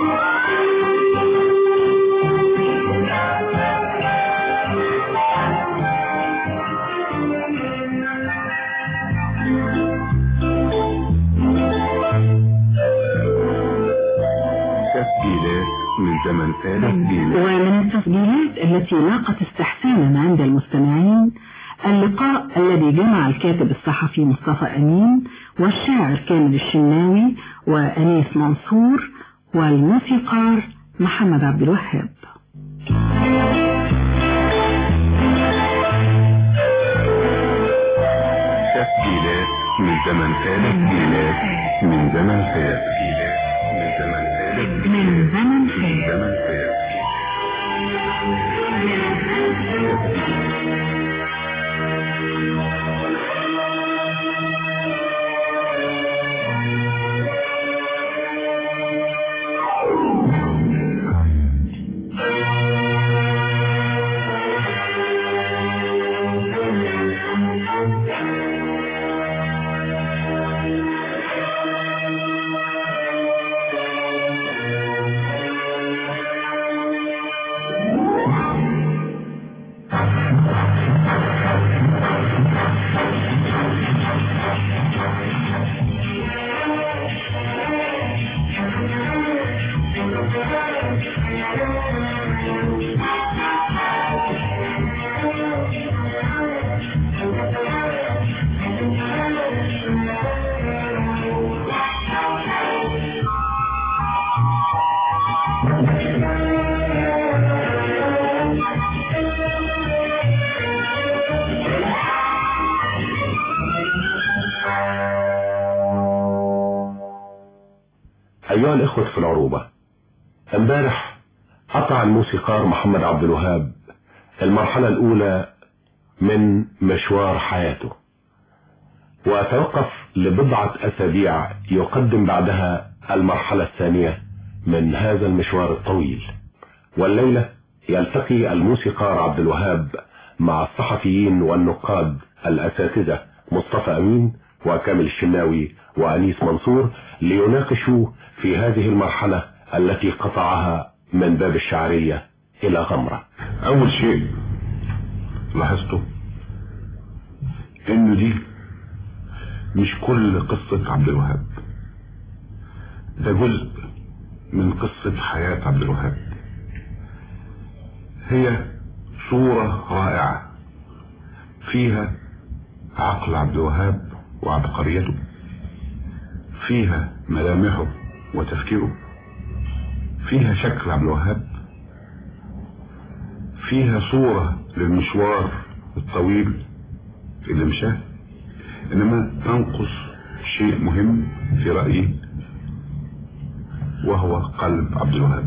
تسجيلات من زمن فات تسجيلات ومن التسجيلات التي لاقت استحسانا عند المستمعين اللقاء الذي جمع الكاتب الصحفي مصطفى أمين والشاعر كامل الشناوي وأنيس منصور والموسيقار محمد عبد الوهاب تسجيلات من زمن فات تسجيلات من زمن فات تسجيلات من زمن فات من زمن من فات زمن فات أيها الإخوة في العروبة امبارح قطع الموسيقار محمد عبد الوهاب المرحلة الأولى من مشوار حياته وتوقف لبضعة أسابيع يقدم بعدها المرحلة الثانية من هذا المشوار الطويل والليلة يلتقي الموسيقار عبد الوهاب مع الصحفيين والنقاد الأساتذة مصطفى أمين وكامل الشناوي وأنيس منصور ليناقشوا في هذه المرحلة التي قطعها من باب الشعرية إلى غمرة اول شيء لاحظته انه دي مش كل قصة عبد الوهاب ده جزء من قصة حياة عبد الوهاب هي صورة رائعة فيها عقل عبد الوهاب وعبقريته فيها ملامحه وتفكيره فيها شكل عبد الوهاب فيها صورة للمشوار الطويل اللي مشاه انما تنقص شيء مهم في رأيي وهو قلب عبد الوهاب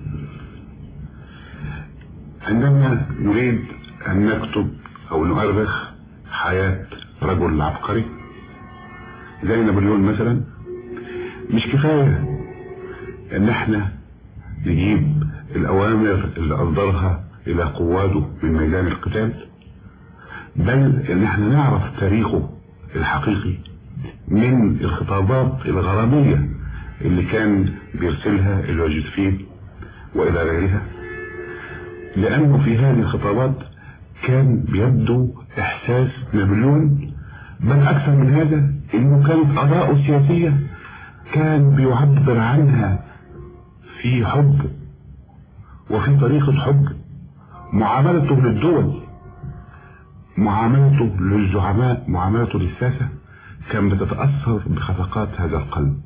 عندما نريد ان نكتب او نؤرخ حياة رجل عبقري زي نابليون مثلا مش كفاية ان احنا نجيب الاوامر اللي اصدرها الى قواده من ميدان القتال بل ان احنا نعرف تاريخه الحقيقي من الخطابات الغرامية اللي كان بيرسلها الى جوزفين والى غيرها لأنه في هذه الخطابات كان بيبدو إحساس نابليون بل أكثر من هذا إنه كانت آراءه السياسية كان بيعبر عنها في حب وفي طريقة حب معاملته للدول معاملته للزعماء معاملته للساسة كان بتتأثر بخفقات هذا القلب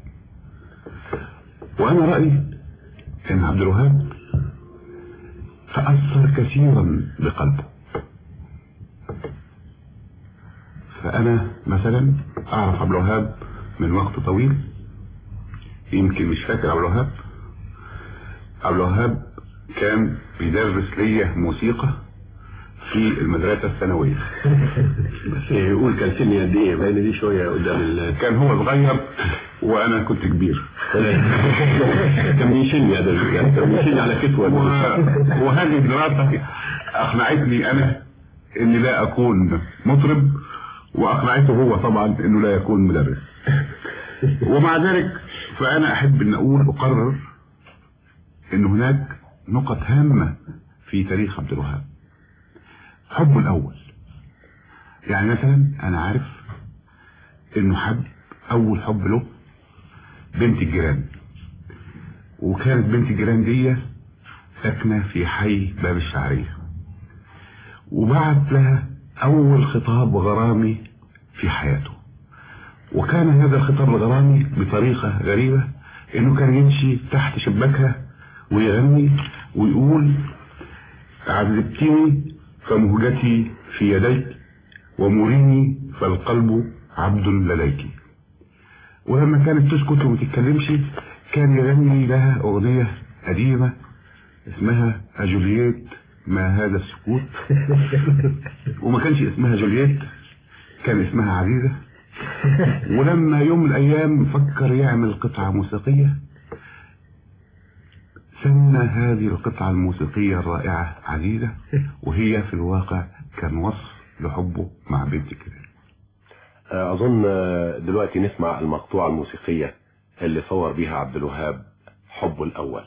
وأنا رأيي أن عبد الوهاب تأثر كثيرا بقلبه فأنا مثلا أعرف عبد الوهاب من وقت طويل يمكن مش فاكر عبد الوهاب عبد الوهاب كان بيدرس ليا موسيقى في المدرسة الثانوية بس يقول كان سني قد ايه باين دي شويه قدام ال كان هو صغير وأنا كنت كبير كان بيشيلني هذا الرجال كان بيشيلني على كتفه و- وهذه الدراسة أقنعتني أنا إني لا أكون مطرب وأقنعته هو طبعا إنه لا يكون مدرس ومع ذلك فأنا أحب أن أقول أقرر إن هناك نقط هامة في تاريخ عبد الوهاب حبه الأول يعني مثلا أنا عارف إنه حب أول حب له بنت الجيران وكانت بنت الجيران دي ساكنة في حي باب الشعرية وبعت لها أول خطاب غرامي في حياته وكان هذا الخطاب الغرامي بطريقة غريبة إنه كان يمشي تحت شباكها ويغني ويقول عذبتني فمهجتي في يديك ومريني فالقلب عبد لديك ولما كانت تسكت وما تتكلمش كان يغني لها أغنية قديمة اسمها جولييت ما هذا السكوت وما كانش اسمها جولييت كان اسمها عزيزة ولما يوم من الأيام فكر يعمل قطعة موسيقية سمى هذه القطعة الموسيقية الرائعة عزيزة وهي في الواقع كان وصف لحبه مع بنت كده اظن دلوقتي نسمع المقطوعه الموسيقيه اللي صور بيها عبد الوهاب حبه الاول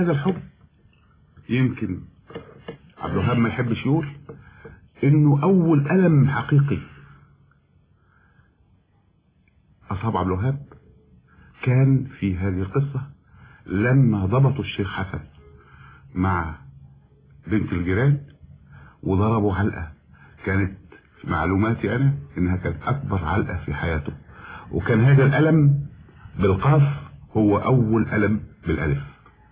هذا الحب يمكن عبد الوهاب ما يحبش يقول انه اول الم حقيقي اصاب عبد الوهاب كان في هذه القصة لما ضبطوا الشيخ حسن مع بنت الجيران وضربوا علقة كانت في معلوماتي انا انها كانت اكبر علقة في حياته وكان هذا الالم بالقاف هو اول الم بالالف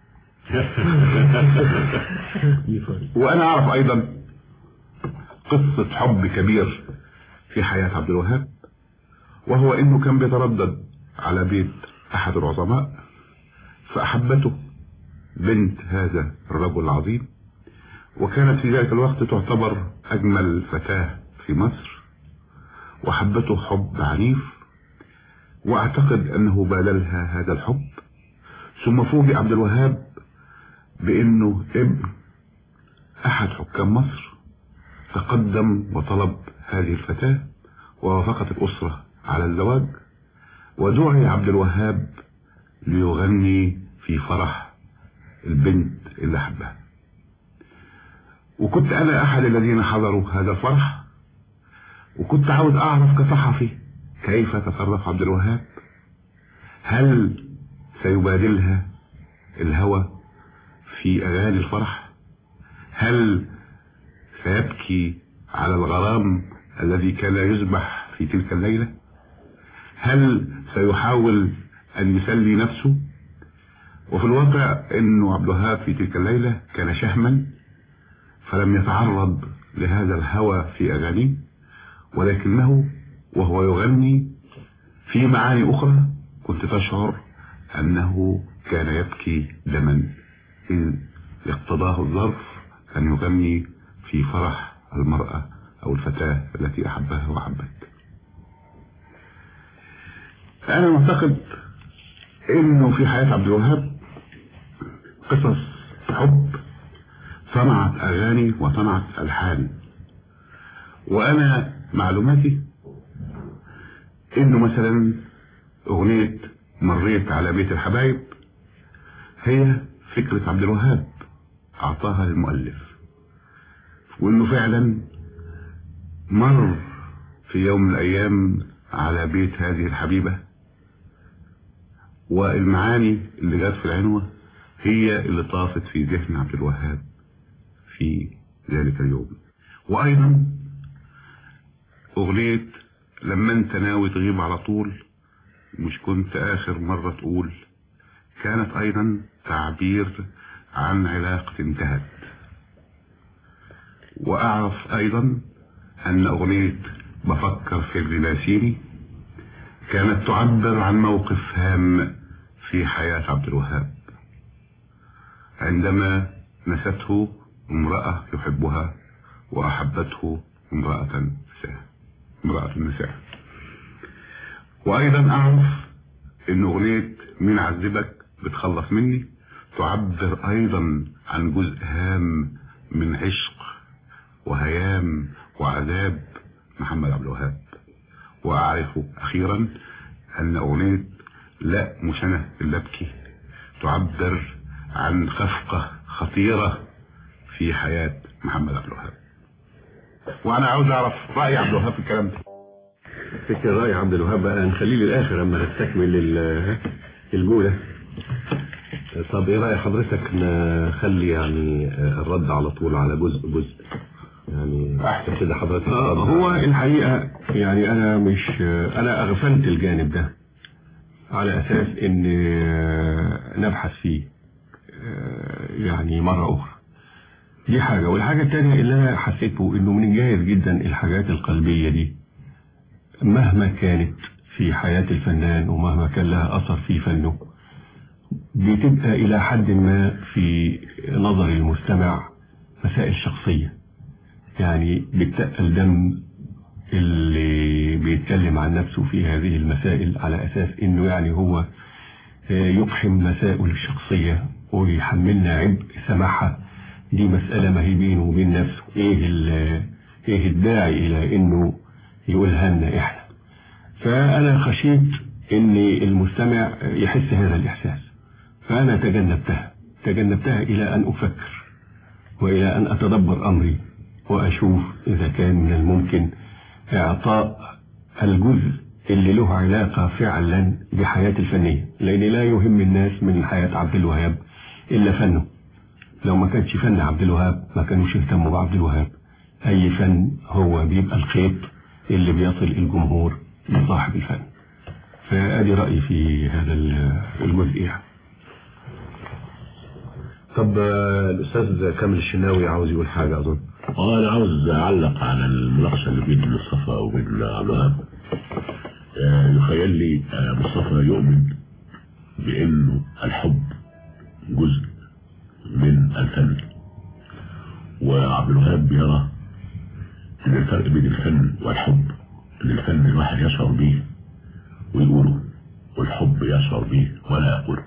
وانا اعرف ايضا قصة حب كبير في حياة عبد الوهاب وهو انه كان بيتردد على بيت احد العظماء فاحبته بنت هذا الرجل العظيم وكانت في ذلك الوقت تعتبر اجمل فتاة في مصر وحبته حب عنيف واعتقد انه باللها هذا الحب ثم فوجئ عبد الوهاب بانه ابن احد حكام مصر تقدم وطلب هذه الفتاة ووافقت الاسرة على الزواج ودعي عبد الوهاب ليغني في فرح البنت اللي حبها وكنت انا احد الذين حضروا هذا الفرح وكنت عاوز اعرف كصحفي كيف تصرف عبد الوهاب هل سيبادلها الهوى في اغاني الفرح هل سيبكي على الغرام الذي كان يذبح في تلك الليلة هل سيحاول ان يسلي نفسه وفي الواقع انه عبد الوهاب في تلك الليلة كان شهما فلم يتعرض لهذا الهوى في اغانيه ولكنه وهو يغني في معاني اخرى كنت تشعر انه كان يبكي دما اذ اقتضاه الظرف ان يغني في فرح المرأة او الفتاة التي احبها وحبت انا معتقد انه في حياة عبد الوهاب قصص حب صنعت اغاني وصنعت الحان وانا معلوماتي انه مثلا اغنية مريت على بيت الحبايب هي فكرة عبد الوهاب اعطاها للمؤلف وانه فعلا مر في يوم من الايام على بيت هذه الحبيبة والمعاني اللي جت في العنوة هي اللي طافت في ذهن عبد الوهاب في ذلك اليوم وايضا اغنية لما انت ناوي تغيب على طول مش كنت اخر مرة تقول كانت ايضا تعبير عن علاقة انتهت واعرف ايضا ان اغنية بفكر في ابن ناسيني كانت تعبر عن موقف هام في حياة عبد الوهاب عندما نسته امرأة يحبها واحبته امرأة نساء امرأة النساء وايضا اعرف ان اغنية مين عذبك بتخلص مني تعبر ايضا عن جزء هام من عشق وهيام وعذاب محمد عبد الوهاب واعرف اخيرا ان اغنية لا مش انا اللي ابكي تعبر عن خفقة خطيرة في حياة محمد عبد الوهاب وانا عاوز اعرف رأي عبد الوهاب في الكلام ده فكر رأي عبد الوهاب بقى نخليه للآخر أما نستكمل ال- الجولة طب إيه رأي حضرتك نخلي يعني الرد على طول على جزء جزء يعني أحسن كده حضرتك آه، تفضل. هو الحقيقة يعني أنا مش أنا أغفلت الجانب ده على أساس إن آه، نبحث فيه آه، يعني مرة أخرى دي حاجة والحاجة التانية اللي أنا حسيته إنه من الجاهز جدا الحاجات القلبية دي مهما كانت في حياة الفنان ومهما كان لها أثر في فنه بتبقى إلى حد ما في نظر المستمع مسائل شخصية يعني بتقل دم اللي بيتكلم عن نفسه في هذه المسائل على أساس إنه يعني هو آه، يقحم مسائل الشخصية ويحملنا عبء سماحها دي مسألة ما هي بينه وبين نفسه إيه, ال- إيه الداعي إلى إنه يقولها لنا إحنا فأنا خشيت إن المستمع يحس هذا الإحساس فأنا تجنبتها تجنبتها إلى أن أفكر وإلى أن أتدبر أمري وأشوف إذا كان من الممكن إعطاء الجزء اللي له علاقة فعلا بحياة الفنية لأن لا يهم الناس من حياة عبد الوهاب إلا فنه لو ما كانش فن عبد الوهاب ما كانوش يهتموا بعبد الوهاب أي فن هو بيبقى الخيط اللي بيصل الجمهور لصاحب الفن فأدي رأيي في هذا الجزء يعني طب آه، الأستاذ كامل الشناوي عاوز يقول حاجة أظن اه انا عاوز اعلق على المناقشه اللي بين مصطفى وبين عبد الوهاب آه، يخيل لي آه، مصطفى يؤمن بانه الحب جزء من الفن وعبد الوهاب يرى ان الفرق بين الفن والحب ان الفن الواحد يشعر به ويقوله والحب يشعر به ولا يقوله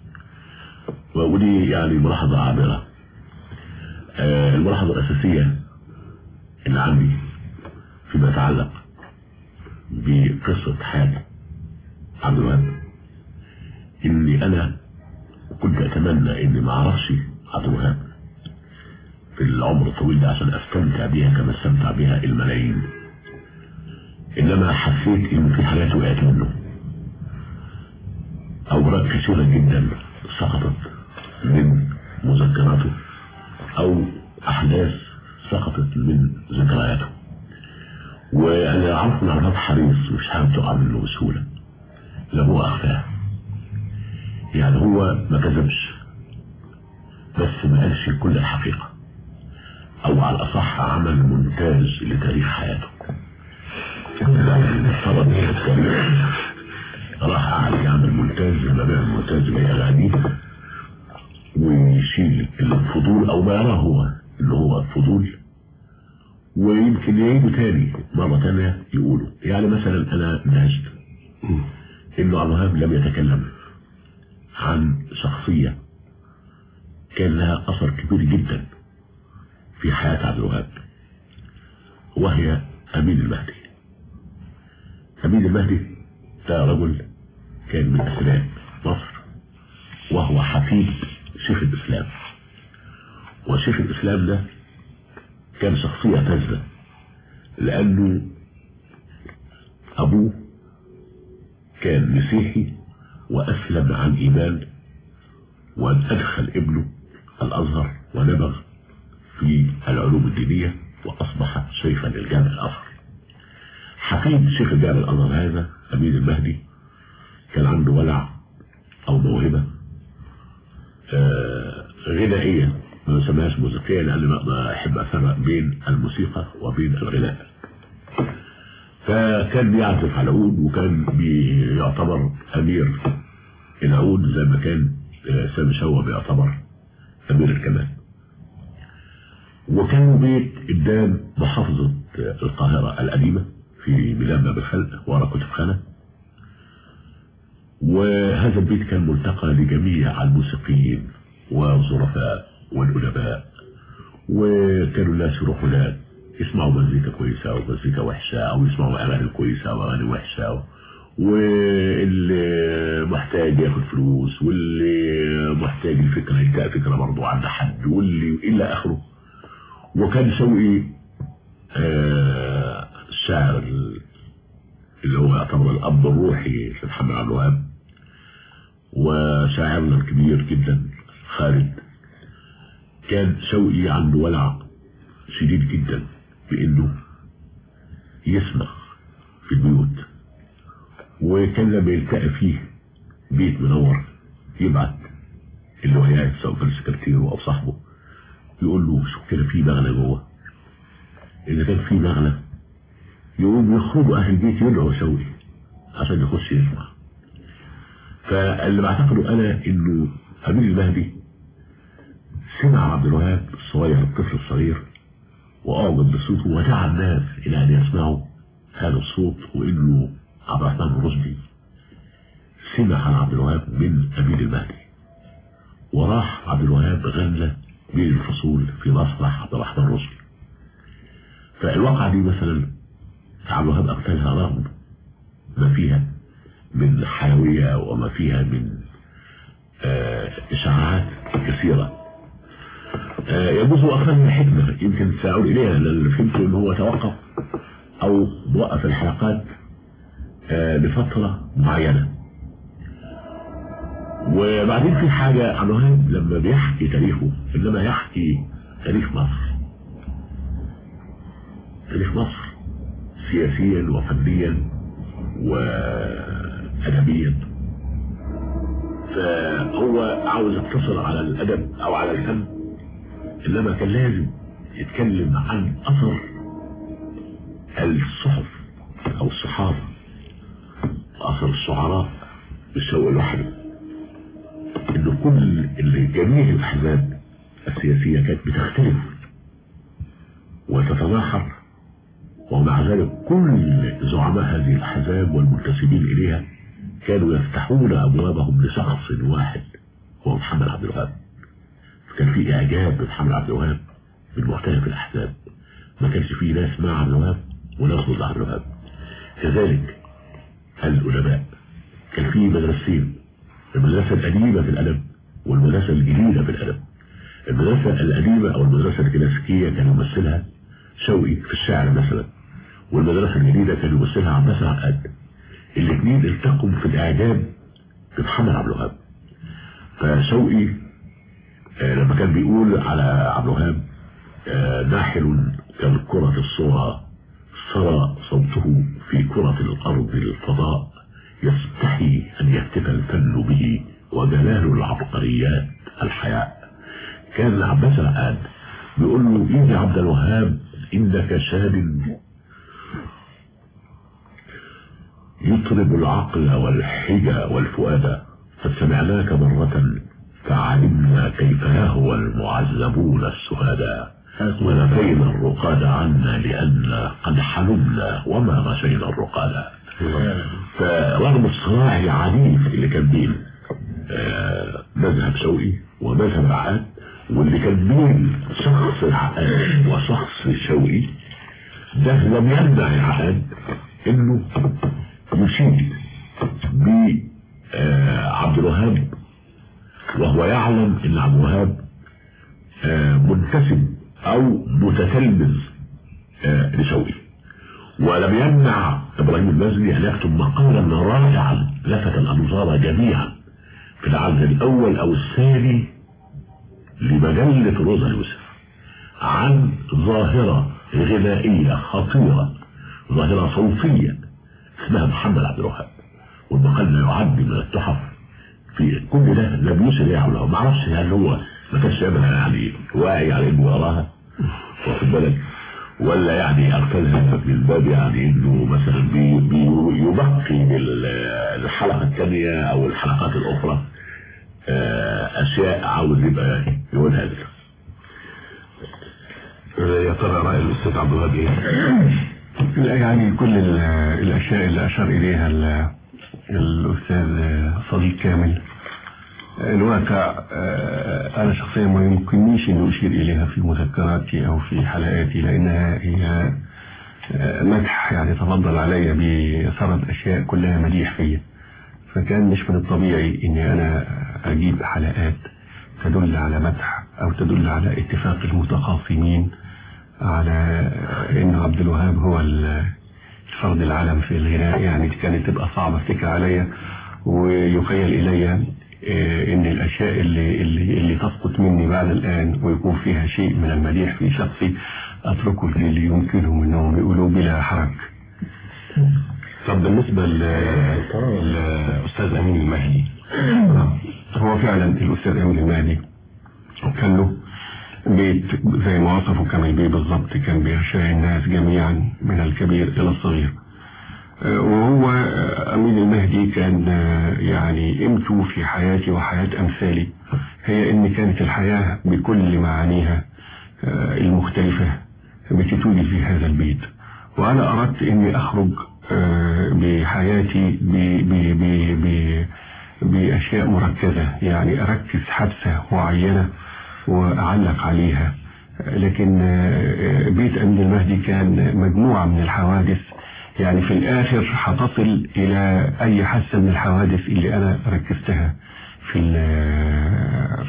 ودي يعني ملاحظه عابره آه، الملاحظة الأساسية اللي عندي فيما يتعلق بقصة حياة عبد الوهاب إني أنا كنت أتمنى إني ما أعرفش عبد الوهاب في العمر الطويل ده عشان أستمتع بيها كما استمتع بها الملايين إنما حسيت إن في حاجات وقعت منه أوراق كثيرة جدا سقطت من مذكراته او احداث سقطت من ذكرياته وانا عارف ان عرفات حريص مش حابب تقع منه بسهولة لا هو اخفاه يعني هو ما كذبش بس ما قالش كل الحقيقة او على الاصح عمل مونتاج لتاريخ حياته يعني فرض التاريخ راح قعد يعمل مونتاج زي ما بيعمل مونتاج زي اغانيه ويشيل الفضول او ما يراه هو اللي هو الفضول ويمكن يعيده تاني مرة تانية يقولوا يعني مثلا انا اندهشت انه عبد الوهاب لم يتكلم عن شخصية كان لها اثر كبير جدا في حياة عبد الوهاب وهي امين المهدي امين المهدي ده رجل كان من اسلاف مصر وهو حفيد شيخ الإسلام وشيخ الإسلام ده كان شخصية فذة لأنه أبوه كان مسيحي وأسلم عن إيمان وأدخل ابنه الأزهر ونبغ في العلوم الدينية وأصبح شيخا للجامع الأزهر حفيد شيخ الجامع الأزهر هذا أمين المهدي كان عنده ولع أو موهبة آه غنائية ما نسميهاش موسيقية لأن أنا أحب أفرق بين الموسيقى وبين الغناء فكان بيعزف على العود وكان بيعتبر أمير العود زي ما كان آه سامي شوى بيعتبر أمير الكمان وكان بيت قدام محافظة القاهرة القديمة في ميلان باب الخلق ورا كتب خانة وهذا البيت كان ملتقى لجميع الموسيقيين والظرفاء والأدباء وكانوا الناس يروحوا هناك يسمعوا مزيكا كويسة ومزيكا وحشة أو يسمعوا أغاني كويسة وأغاني وحشة واللي محتاج ياخد فلوس واللي محتاج الفكرة يلقى فكرة برضه عند حد واللي إلى آخره وكان شوقي آه الشاعر اللي هو يعتبر الأب الروحي لمحمد عبد الوهاب وشاعرنا الكبير جدا خالد كان شوقي عنده ولع شديد جدا بانه يسمع في البيوت وكان لما يلتقى فيه بيت منور يبعت اللي هو قاعد سواء كان سكرتيره او صاحبه يقول له شوف كده في مغنى جوه اذا كان في مغنى يقوم يخرجوا اهل البيت يدعوا شوقي عشان يخش يسمع فاللي بعتقده انا انه امير المهدي سمع عبد الوهاب الصغير الطفل الصغير واعجب بصوته ودعا الناس الى ان يسمعوا هذا الصوت وانه عبد الرحمن الرشدي سمع عن عبد الوهاب من امير المهدي وراح عبد الوهاب غنى بين الفصول في مسرح عبد الرحمن الرشدي فالواقعة دي مثلا عبد الوهاب أقتلها رغم ما فيها من حيوية وما فيها من آه إشاعات كثيرة آه، يجوز وقفا الحكمة يمكن سأعود إليها لأن فهمت أنه هو توقف أو وقف الحلقات آه، لفترة معينة وبعدين في حاجة عن وهاب لما بيحكي تاريخه إنما يحكي تاريخ مصر تاريخ مصر سياسيا وفنيا وأدبيا فهو عاوز يقتصر على الأدب أو على الفن إنما كان لازم يتكلم عن أثر الصحف أو الصحافة وأثر الشعراء بالسوء لوحده إن كل اللي جميع الأحزاب السياسية كانت بتختلف وتتناحر ومع ذلك كل زعماء هذه الأحزاب والمنتسبين إليها كانوا يفتحون أبوابهم لشخص واحد هو محمد عبد الوهاب كان في إعجاب بمحمد عبد الوهاب من مختلف الأحزاب ما كانش فيه ناس مع عبد الوهاب وناس ضد عبد الوهاب كذلك العلماء كان في مدرستين المدرسة القديمة في الأدب والمدرسة الجديدة في الأدب المدرسة القديمة أو المدرسة الكلاسيكية كان يمثلها شوقي في الشعر مثلا والمدرسة الجديدة كان يمثلها عباس العقاد الاثنين التقوا في الإعجاب بمحمد عبد الوهاب فشوقي آه لما كان بيقول على عبد الوهاب آه ناحل كالكرة الصغرى سرى صوته في كرة الأرض الفضاء يستحي أن يهتف الفن به وجلال العبقريات الحياء كان عباس العقاد بيقول له إيه يا عبد الوهاب إنك شاد يطرب العقل والحجى والفؤاد فسمعناك مرة فعلمنا كيف يهوى المعذبون السهداء ونفينا الرقاد عنا لأن قد حلمنا وما غشينا الرقاد فرغم الصراع العنيف اللي كان بين آه مذهب شوقي ومذهب العقاد واللي كان بين شخص العقاد وشخص شوقي ده لم يمنع العقاد انه يشيد بعبد الوهاب وهو يعلم ان عبد الوهاب آه منتسب او متتلمذ آه لشوقي ولم يمنع ابراهيم المزني ان يكتب مقالا رائعا لفت الانظار جميعا في العدد الاول او الثاني لمجلة روزا يوسف عن ظاهرة غنائية خطيرة ظاهرة صوتية اسمها محمد عبد الوهاب والمقال لا يعد من التحف في كل ده لم يوصل اليه عبد الوهاب ما اعرفش هل هو ما كانش ابدا يعني واعي على انه يراها واخد بالك ولا يعني ارسلها من باب يعني انه مثلا بي بي يبقي من الحلقه الثانيه او الحلقات الاخرى اشياء عاوز يبقى يقولها لك يا ترى راي الاستاذ عبد الوهاب ايه؟ لا يعني كل الاشياء اللي اشار اليها الاستاذ صديق كامل الواقع انا شخصيا ما يمكننيش ان اشير اليها في مذكراتي او في حلقاتي لانها هي مدح يعني تفضل علي بسرد اشياء كلها مديح فيا فكان مش من الطبيعي اني انا اجيب حلقات تدل على مدح او تدل على اتفاق المتخاصمين على ان عبد الوهاب هو الفرد العالم في الغناء يعني كانت تبقى صعبة افتكر عليا ويخيل الي ان الاشياء اللي, اللي, اللي تسقط مني بعد الان ويكون فيها شيء من المديح في شخصي اتركه للي يمكنهم انهم يقولوا بلا حرج طب بالنسبة للأستاذ أمين المهدي هو فعلا الأستاذ أمين المهدي كان له بيت زي ما وصفه كمان بيه بالظبط كان بيغشى الناس جميعا من الكبير إلى الصغير وهو أمين المهدي كان يعني قيمته في حياتي وحياة أمثالي هي إن كانت الحياة بكل معانيها المختلفة بتتوجد في هذا البيت وأنا أردت إني أخرج بحياتي ب ب ب ب بأشياء مركزة يعني أركز حادثة معينة وأعلق عليها لكن بيت أمين المهدي كان مجموعة من الحوادث يعني في الآخر هتصل إلى أي حادثة من الحوادث اللي أنا ركزتها في في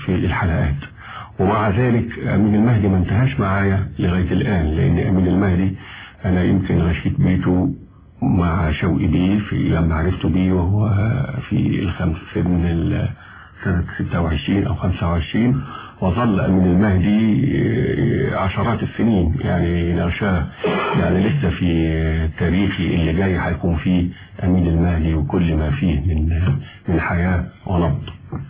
في الحلقات ومع ذلك أمين المهدي ما انتهاش معايا لغاية الآن لأن أمين المهدي أنا يمكن غشيت بيته مع شوقي بيه في لما عرفته بيه وهو في الخمس سن ال- سنة 26 أو 25 وظل أمين المهدي عشرات السنين يعني نغشاه يعني لسه في تاريخي اللي جاي هيكون فيه أمين المهدي وكل ما فيه من من حياة ونبض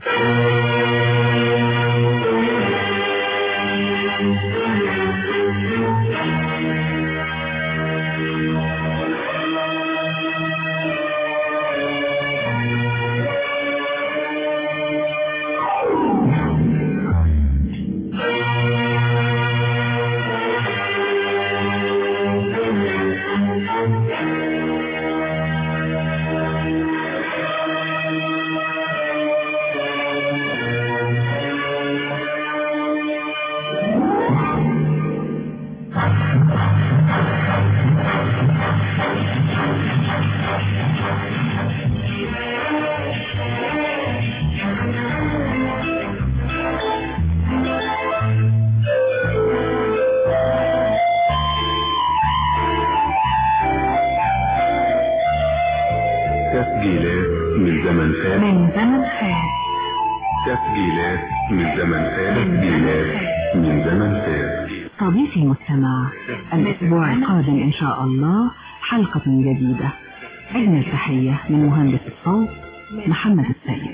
تسجيلات من زمن فات من زمن فات تسجيلات من زمن فات تسجيلات من زمن فات صديقي المستمع الأسبوع القادم إن شاء الله حلقة جديدة أجمل تحية من مهندس الصوت محمد السيد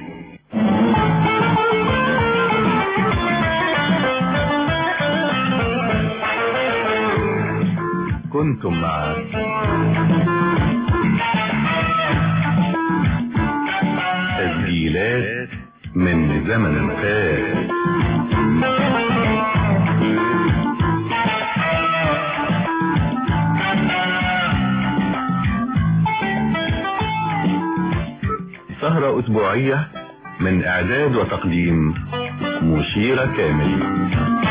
كنتم مع تسجيلات من زمن فات سهرة أسبوعية من إعداد وتقديم مشيرة كامل